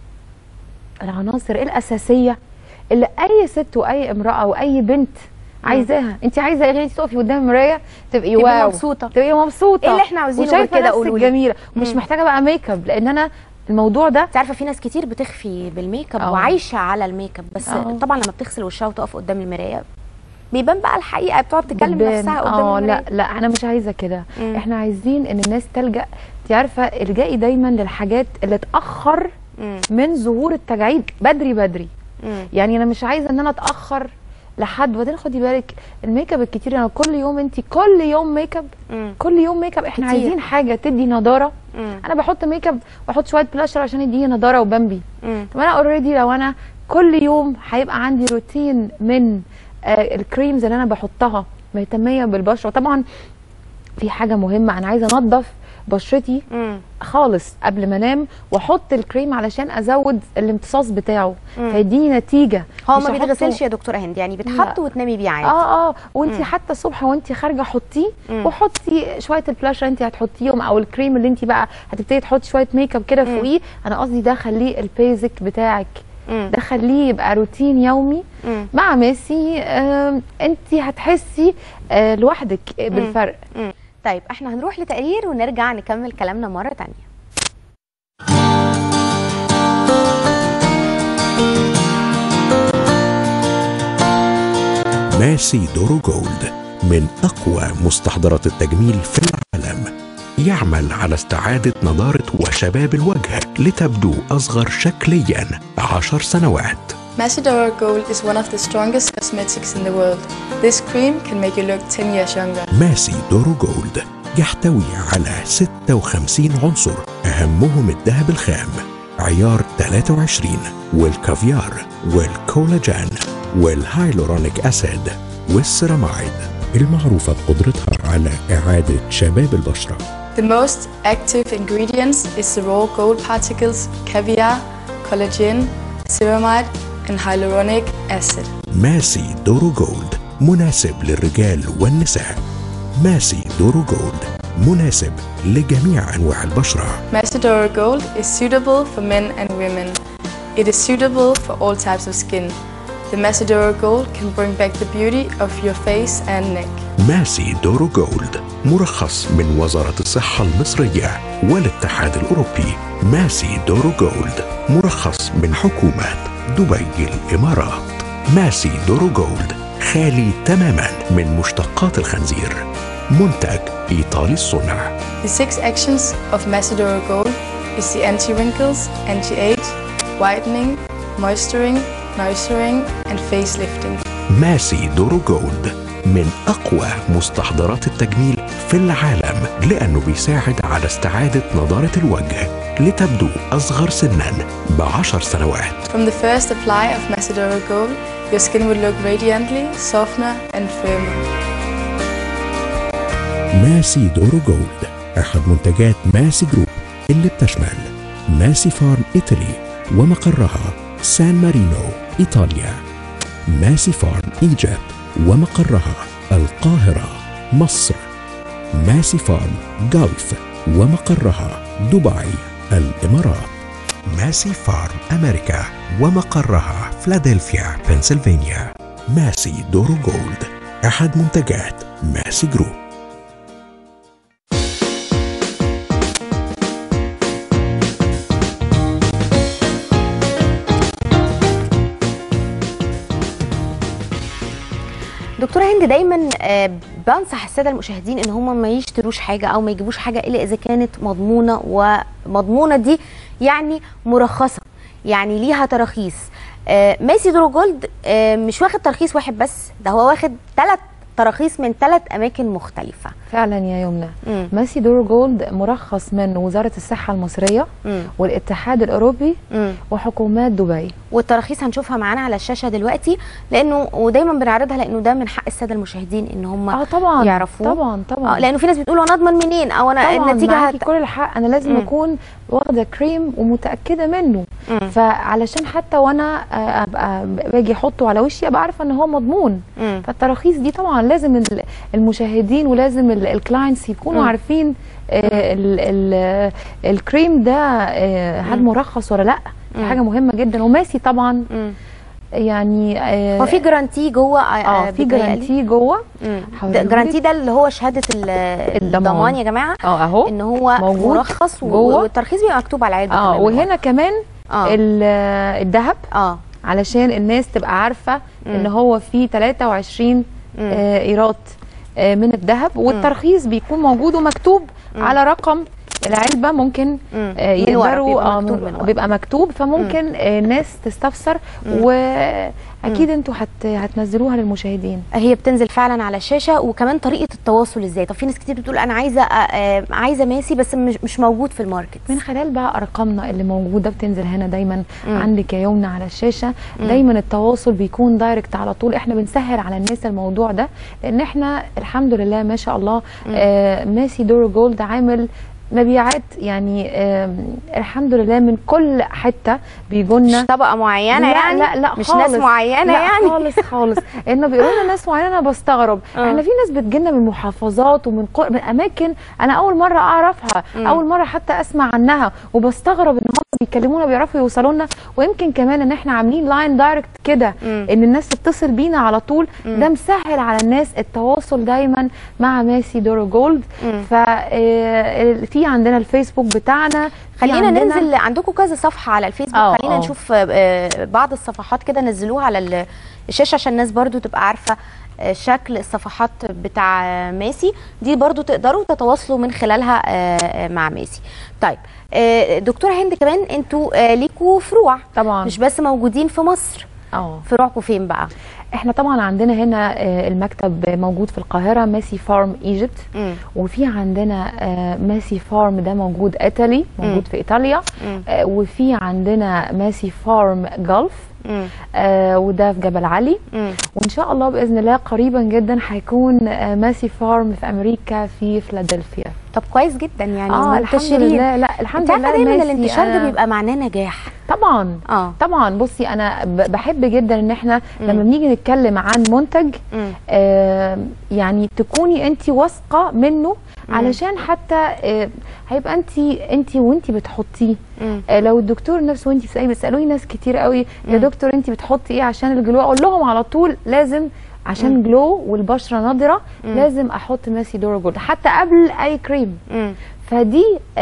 العناصر الاساسيه اللي اي ست واي امراه واي بنت عايزاها انت عايزه ايه انت تقفي قدام المرايه تبقي تبقي واو مبسوطة. تبقي مبسوطه ايه اللي احنا عاوزينه غير وشايفه كده نفسك قولولي. جميله ومش مم. محتاجه بقى ميك اب لان انا الموضوع ده انت عارفه في ناس كتير بتخفي بالميك اب اه. وعايشه على الميك اب بس اه. طبعا لما بتغسل وشها وتقف قدام المرايه بيبان بقى الحقيقه بتقعد تكلم بتبان. نفسها قدام اه المرايه لا لا انا مش عايزه كده مم. احنا عايزين ان الناس تلجا انت عارفه الجئي دايما للحاجات اللي تاخر مم. من ظهور التجاعيد بدري بدري مم. يعني انا مش عايزه ان انا اتاخر لحد وبعدين خدي بالك الميك اب الكتير انا كل يوم انت كل يوم ميك اب مم. كل يوم ميك اب احنا كتير. عايزين حاجه تدي نضاره مم. انا بحط ميك اب واحط شويه بلاشر عشان يديني نضاره وبمبي مم. طب انا اوريدي لو انا كل يوم هيبقى عندي روتين من آه الكريمز اللي انا بحطها مهتميه بالبشره وطبعا في حاجه مهمه انا عايزه انضف بشرتي مم. خالص قبل ما انام واحط الكريم علشان ازود الامتصاص بتاعه مم. فيديني نتيجه هو مش ما هحطه- بيتغسلش يا دكتوره هند يعني بتحط لا. وتنامي بيه عادي اه اه وانت مم. حتى الصبح وانت خارجه حطيه مم. وحطي شويه البلاشر انت هتحطيهم او الكريم اللي انت بقى هتبتدي تحطي شويه ميك اب كده مم. فوقيه انا قصدي ده خليه البيزك بتاعك مم. ده خليه يبقى روتين يومي مم. مع ميسي آه انت هتحسي آه لوحدك بالفرق مم. طيب احنا هنروح لتقرير ونرجع نكمل كلامنا مره تانية ماسي دورو جولد من أقوى مستحضرات التجميل في العالم يعمل على استعادة نضارة وشباب الوجه لتبدو أصغر شكليا عشر سنوات Macedora Gold is one of the strongest cosmetics in the world. This cream can make you look 10 years younger. ماسي دورو جولد يحتوي على 56 عنصر أهمهم الذهب الخام عيار 23 والكافيار والكولاجين والهايلورونيك أسيد والسيرامايد المعروفة بقدرتها على إعادة شباب البشرة The most active ingredients is the raw gold particles, caviar, collagen, ceramide, and hyaluronic acid. ماسي دورو جولد مناسب للرجال والنساء ماسي دورو جولد مناسب لجميع أنواع البشرة Macedora Gold is suitable for men and women. It is suitable for all types of skin. The Macedora Gold can bring back the beauty of your face and neck. ماسي دورو جولد مرخص من وزارة الصحة المصرية والاتحاد الأوروبي ماسي دورو جولد مرخص من حكومة دبي الإمارات ماسي دورو جولد خالي تماما من مشتقات الخنزير منتج إيطالي الصنع The six actions of Macedora Gold is the anti-wrinkles, anti-age, whitening, moisturing, nourishing, and facelifting. ماسي دورو جولد من أقوى مستحضرات التجميل في العالم لأنه بيساعد على استعادة نضارة الوجه لتبدو أصغر سنا بعشر سنوات From the first apply of Macedora Gold, your skin will look radiantly, softer, and firmer. ماسي دورو جولد أحد منتجات ماسي جروب اللي بتشمل ماسي فارم إيطالي ومقرها سان مارينو إيطاليا ماسي فارم إيجيبت ومقرها القاهرة مصر ماسي فارم جولف ومقرها دبي الإمارات ماسي فارم أمريكا ومقرها فلادلفيا بنسلفانيا ماسي دورو جولد أحد منتجات ماسي جروب دكتوره هند دايما آه، بنصح الساده المشاهدين ان هم ما يشتروش حاجه او ما يجيبوش حاجه الا اذا كانت مضمونه ومضمونه دي يعني مرخصه يعني ليها تراخيص آه، ماسي درو جولد آه، مش واخد ترخيص واحد بس ده هو واخد ثلاث تراخيص من ثلاث اماكن مختلفه فعلا يا يمنى مم. ماسي دور جولد مرخص من وزاره الصحه المصريه مم. والاتحاد الاوروبي مم. وحكومات دبي والتراخيص هنشوفها معانا على الشاشه دلوقتي لانه ودايما بنعرضها لانه ده من حق الساده المشاهدين ان هم اه طبعا يعرفوه طبعا طبعا آه لانه في ناس بتقول انا اضمن منين او انا طبعا النتيجه معاكي هت... كل الحق انا لازم مم. اكون واخده كريم ومتاكده منه مم. فعلشان حتى وانا آه، ابقى باجي احطه على وشي ابقى عارفه ان هو مضمون مم. فالتراخيص دي طبعا لازم ال- المشاهدين ولازم الكلاينتس يكونوا مم. عارفين آه، ال- ال- الكريم ده آه، هل مم. مرخص ولا لا دي مم. حاجه مهمه جدا وماسي طبعا مم. يعني آه، هو في جرانتي جوه اه في بيتهيألي. جرانتي جوه مم. هوريهولك. ده- جرانتي ده اللي هو شهاده ال- الضمان. الضمان يا جماعه اه اهو ان هو موجود مرخص و- جوه. والترخيص بيبقى مكتوب على العلبه اه كمان من وهنا كمان اه ال- الذهب اه علشان الناس تبقى عارفه ان مم. هو فيه 23 مم. آه، ايراد آه، من الذهب والترخيص بيكون موجود ومكتوب مم. على رقم العلبه ممكن مم. آه، من ورا، يقدروا بيبقى آه، مكتوب من- من ورا. بيبقى مكتوب فممكن آه، الناس تستفسر مم. واكيد انتوا هت هتنزلوها للمشاهدين هي بتنزل فعلا على الشاشه وكمان طريقه التواصل ازاي طب في ناس كتير بتقول انا عايزه آه، آه، عايزه ماسي بس مش مش موجود في الماركت من خلال بقى ارقامنا اللي موجوده بتنزل هنا دايما مم. عندك يا يمنى على الشاشه مم. دايما التواصل بيكون دايركت على طول احنا بنسهل على الناس الموضوع ده لان احنا الحمد لله ما شاء الله آه ماسي دور جولد عامل مبيعات يعني آه الحمد لله من كل حته بيجونا مش طبقه معينه لا يعني لا لا مش خالص. ناس معينه لا يعني خالص خالص انه بيقولوا لنا ناس معينه انا بستغرب آه. احنا في ناس بتجينا من محافظات ومن قر... من اماكن انا اول مره اعرفها مم. اول مره حتى اسمع عنها وبستغرب ان هم بيكلمونا بيعرفوا يوصلوا لنا ويمكن كمان ان احنا عاملين لاين دايركت كده مم. ان الناس تتصل بينا على طول مم. ده مسهل على الناس التواصل دايما مع ماسي دورو جولد مم. ففي عندنا الفيسبوك بتاعنا في خلينا عندنا- ننزل عندكم كذا صفحه على الفيسبوك آه، خلينا آه. نشوف آه، بعض الصفحات كده نزلوها على ال- الشاشه عشان الناس برضو تبقى عارفه آه، شكل الصفحات بتاع آه، ماسي دي برضو تقدروا تتواصلوا من خلالها آه، آه، مع ماسي طيب آه، دكتوره هند كمان انتوا آه، ليكوا فروع طبعا مش بس موجودين في مصر اه فروعكم فين بقى احنا طبعا عندنا هنا آه، المكتب موجود في القاهره ماسي فارم ايجيبت مم. وفي عندنا آه، ماسي فارم ده موجود ايطالي موجود في ايطاليا مم. آه، وفي عندنا ماسي فارم جلف مم. آه، وده في جبل علي مم. وان شاء الله باذن الله قريبا جدا هيكون آه، ماسي فارم في امريكا في فيلادلفيا طب كويس جدا يعني اه الحمد منتشرين. لله لا الحمد انت عارفه لله دايما ماسي الانتشار ده أنا- بيبقى معناه نجاح طبعا اه طبعا بصي انا ب- بحب جدا ان احنا مم. لما بنيجي نتكلم عن منتج آه يعني تكوني انت واثقه منه علشان حتى آه هيبقى انت انت وانت بتحطيه آه لو الدكتور نفسه وانت بتسالي بيسالوني ناس كتير قوي يا دكتور انت بتحطي ايه عشان الجلو اقول لهم على طول لازم عشان مم. جلو والبشره نضره مم. لازم احط ماسي دورا جولد حتى قبل اي كريم فدي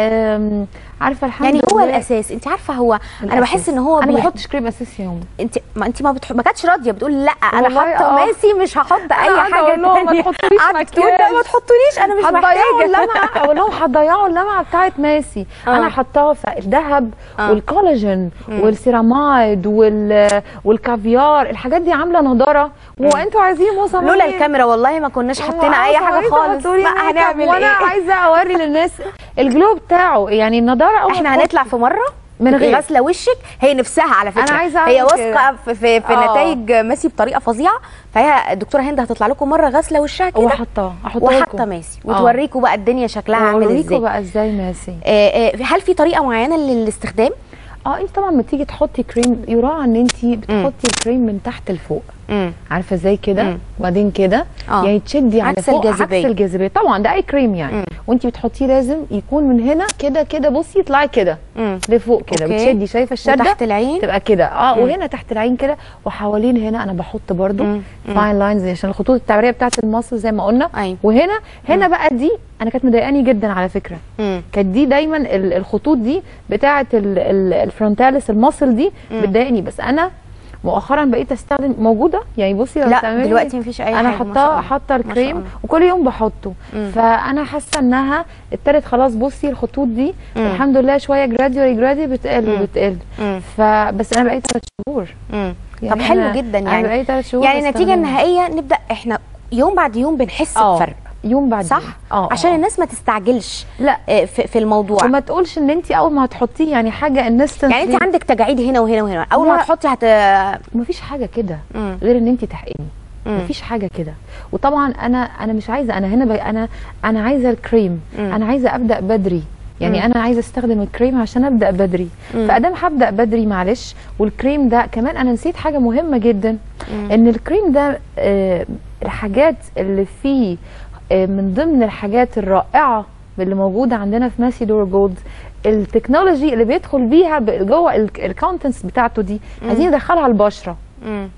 آم، عارفه الحمد يعني هو لله الاساس انت عارفه هو انا الأساس. بحس ان هو انا ما بيح- بحطش كريم اساسي يوم انت ما انت ما بتح... ما كانتش راضيه بتقول لا انا والله حاطه اه. ماسي مش هحط اي أنا قاعدة حاجه أقول لهم ما تانية. تحطوليش قاعدة تقول لا مكياج. ما تحطوليش انا مش هتضيعوا محتاجه اللمعه اقول لهم هتضيعوا اللمعه بتاعت ماسي آه. انا حطاها في الذهب آه. والكولاجين مم. والسيرامايد وال والكافيار الحاجات دي عامله نضاره وانتوا عايزين مصممين لولا الكاميرا والله ما كناش حطينا اي حاجه خالص ما هنعمل وانا ايه عايزه اوري للناس الجلو بتاعه يعني النضاره أول ما احنا تحط- هنطلع في مره من غير. غسله وشك هي نفسها على فكره أنا عايزة هي أعمل واثقه كده. في, في, في آه. نتائج ماسي بطريقه فظيعه فهي الدكتوره هند هتطلع لكم مره غسله وشها كده وحطاه احطها وحاطه ماسي وتوريكم بقى الدنيا شكلها عامل اوريكم ازاي بقى ازاي ماسي آه، آه، هل في طريقه معينه للاستخدام اه انت طبعا لما تيجي تحطي كريم يراعى ان انت بتحطي الكريم من تحت لفوق عارفه ازاي كده مم. وبعدين كده آه. يعني تشدي على عكس فوق الجاذبية. عكس الجاذبيه طبعا ده اي كريم يعني وانت بتحطيه لازم يكون من هنا كده كده بصي يطلعي كده لفوق كده أوكي. بتشدي شايفه الشده وتحت العين؟ تبقى كده اه مم. وهنا تحت العين كده وحوالين هنا انا بحط برده مم. فاين لاينز عشان الخطوط التعبيريه بتاعت المصل زي ما قلنا أيوة. وهنا هنا بقى دي انا كانت مضايقاني جدا على فكره مم. كانت دي دايما ال- الخطوط دي بتاعه ال- ال- الفرونتاليس المصل دي مم. بتضايقني بس انا مؤخرا بقيت استخدم موجوده يعني بصي لو لا، تعملي- دلوقتي مفيش أي انا حاجة، ما شاء حاطاه الله. حاطه ما شاء الكريم الله. وكل يوم بحطه مم. فانا حاسه انها ابتدت خلاص بصي الخطوط دي مم. الحمد لله شويه جراديولي جرادي بتقل مم. بتقل مم. فبس انا بقيت ثلاث شهور مم. يعني طب حلو أنا- جدا أنا يعني بقالي ثلاث شهور يعني النتيجه بستخدمه. النهائيه نبدا احنا يوم بعد يوم بنحس آه. بفرق يوم بعد صح يوم. اه عشان آه. الناس ما تستعجلش لا آه، في, في الموضوع وما تقولش ان انت اول ما هتحطيه يعني حاجه الناس يعني انت عندك تجاعيد هنا وهنا وهنا اول ما لا. تحطي هت مفيش حاجه كده مم. غير ان انت تحقني مم. مفيش حاجه كده وطبعا انا انا مش عايزه انا هنا ب... انا انا عايزه الكريم مم. انا عايزه ابدا بدري يعني مم. انا عايزه استخدم الكريم عشان ابدا بدري مم. فادام هبدا بدري معلش والكريم ده كمان انا نسيت حاجه مهمه جدا مم. ان الكريم ده آه، الحاجات اللي فيه آه، من ضمن الحاجات الرائعه اللي موجوده عندنا في ماسي دور جولد التكنولوجي اللي بيدخل بيها ب- جوه الكونتنتس بتاعته دي مم. عايزين ندخلها البشره مم.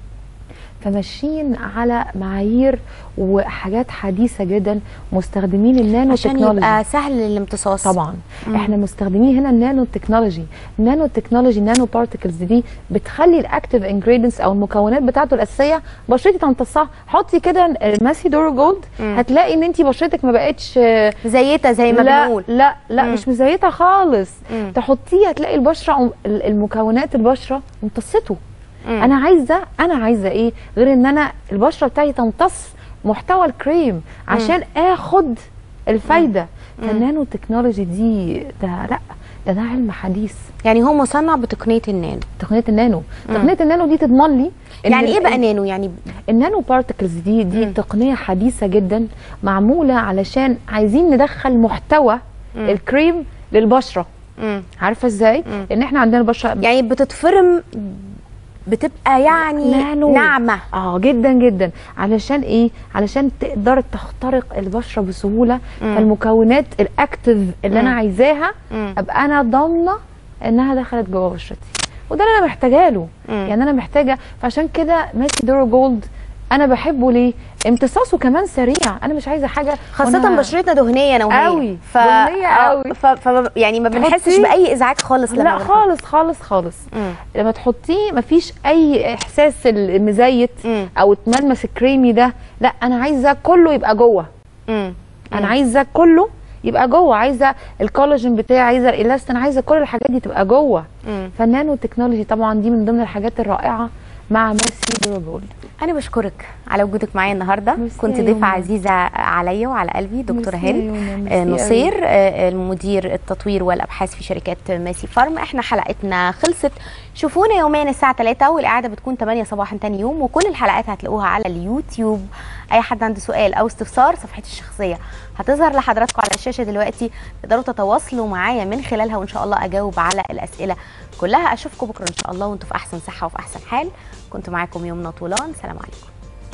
فماشيين على معايير وحاجات حديثه جدا مستخدمين النانو عشان تكنولوجي يبقى سهل الامتصاص طبعا مم. احنا مستخدمين هنا النانو تكنولوجي النانو تكنولوجي النانو بارتكلز دي بتخلي الاكتيف انجريدينتس او المكونات بتاعته الاساسيه بشرتي تمتصها حطي كده الماسي دورو جولد مم. هتلاقي ان انت بشرتك ما بقتش آه، زيتها زي ما لا بنقول لا لا مم. مش مزيتها خالص مم. تحطيه هتلاقي البشره عم- ال- المكونات البشره امتصته مم. انا عايزه انا عايزه ايه غير ان انا البشره بتاعتي تمتص محتوى الكريم عشان اخد الفايده فالنانو تكنولوجي دي ده لا ده ده علم حديث يعني هو مصنع بتقنيه النانو تقنيه النانو مم. تقنيه النانو دي تضمن لي إن يعني ايه ال- بقى نانو يعني النانو بارتكلز دي دي مم. تقنيه حديثه جدا معموله علشان عايزين ندخل محتوى مم. الكريم للبشره مم. عارفه ازاي مم. ان احنا عندنا البشره يعني بتتفرم بتبقى يعني نانو. ناعمه اه جدا جدا علشان ايه علشان تقدر تخترق البشره بسهوله مم. فالمكونات الاكتف اللي انا مم. عايزاها مم. ابقى انا ضامنه انها دخلت جوه بشرتي وده اللي انا محتاجه له مم. يعني انا محتاجه فعشان كده ماسي دورو جولد انا بحبه ليه امتصاصه كمان سريع انا مش عايزه حاجه خاصة وأنا- بشرتنا دهنية نوعية قوي ف... دهنية آه، قوي. ف... ف... يعني ما بنحسش تحطيه- بأي إزعاج خالص لما لا بنحط. خالص خالص خالص مم. لما تحطيه مفيش اي احساس المزيت مم. او الملمس الكريمي ده لا انا عايزه كله يبقى جوه مم. انا عايزه كله يبقى جوه عايزه الكولاجين بتاعي عايزه الالاستين عايزه كل الحاجات دي تبقى جوه مم. فالنانو تكنولوجي طبعا دي من ضمن الحاجات الرائعه مع ماسي دورابول أنا بشكرك على وجودك معايا النهاردة ميرسي كنت يا ضيفة يومنا. عزيزة عليا وعلى قلبي دكتورة ميرسي يا هند يومنا، ميرسي آه، قوي. نصير آه، المدير التطوير والأبحاث في شركات ماسي فارم احنا حلقتنا خلصت شوفونا يومين الساعة 3 والإعادة بتكون 8 صباحا تاني يوم وكل الحلقات هتلاقوها على اليوتيوب أي حد عنده سؤال أو استفسار صفحتي الشخصية هتظهر لحضراتكم على الشاشة دلوقتي تقدروا تتواصلوا معايا من خلالها وإن شاء الله أجاوب على الأسئلة كلها أشوفكم بكرة إن شاء الله وأنتم في أحسن صحة وفي أحسن حال كنت معاكم يمنى طولان سلام عليكم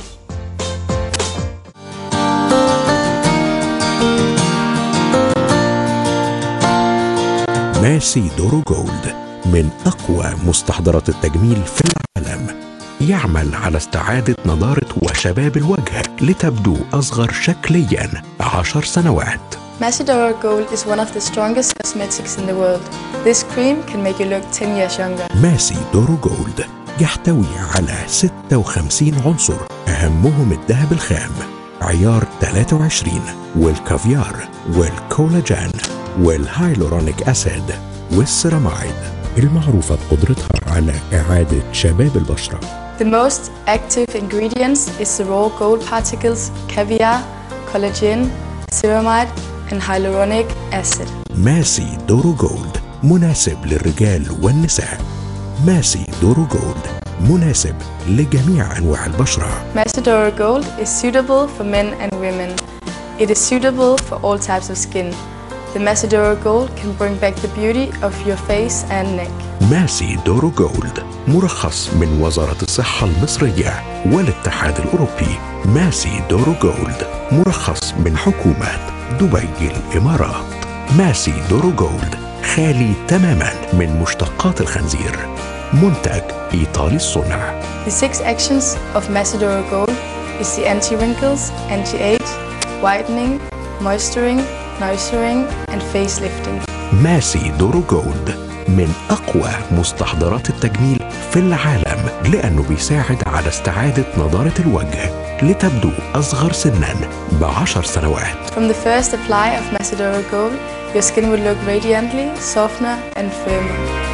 ماسي دورو جولد من أقوى مستحضرات التجميل في العالم يعمل على استعادة نضارة وشباب الوجه لتبدو أصغر شكليا عشر سنوات Macedora Gold is one of the strongest cosmetics in the world. This cream can make you look 10 years younger. ماسي دورو جولد يحتوي على 56 عنصر أهمهم الذهب الخام عيار 23 والكافيار والكولاجين والهايلورونيك أسيد والسيرامايد المعروفة بقدرتها على إعادة شباب البشرة The most active ingredients is the raw gold particles, caviar, collagen, ceramide, and hyaluronic acid. ماسي دورو جولد مناسب للرجال والنساء ماسي دورو جولد مناسب لجميع أنواع البشرة Macedora Gold is suitable for men and women. It is suitable for all types of skin. The Macedora Gold can bring back the beauty of your face and neck. ماسي دورو جولد مرخص من وزارة الصحة المصرية والاتحاد الأوروبي ماسي دورو جولد مرخص من حكومة دبي الإمارات ماسي دورو جولد خالي تماما من مشتقات الخنزير منتج إيطالي الصنع The six actions of Macedora Gold is the anti-wrinkles, anti-age, whitening, moisturing, nourishing, and facelifting. ماسي دورو جولد من أقوى مستحضرات التجميل في العالم لأنه بيساعد على استعادة نضارة الوجه لتبدو أصغر سنا بعشر سنوات From the first apply of Macedora Gold, your skin will look radiantly, softer, and firmer.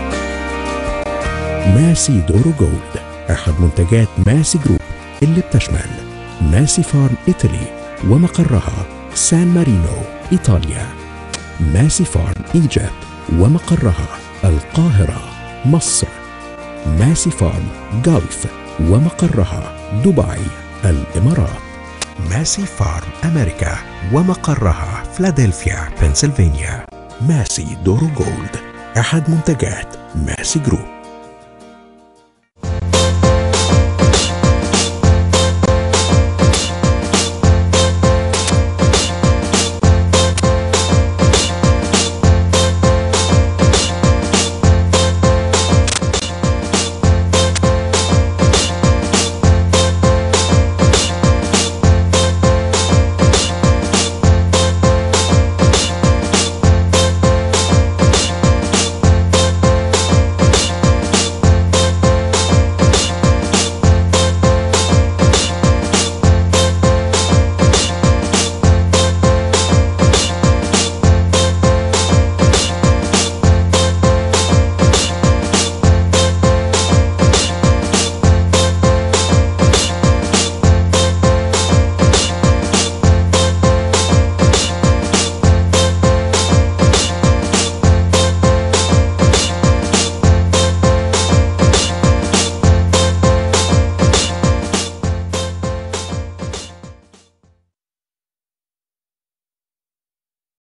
ماسي دورو جولد أحد منتجات ماسي جروب اللي بتشمل ماسي فارم إيطالي ومقرها سان مارينو إيطاليا ماسي فارم إيجيبت ومقرها القاهرة مصر ماسي فارم جلف ومقرها دبي الإمارات ماسي فارم أمريكا ومقرها فلادلفيا بنسلفانيا ماسي دورو جولد أحد منتجات ماسي جروب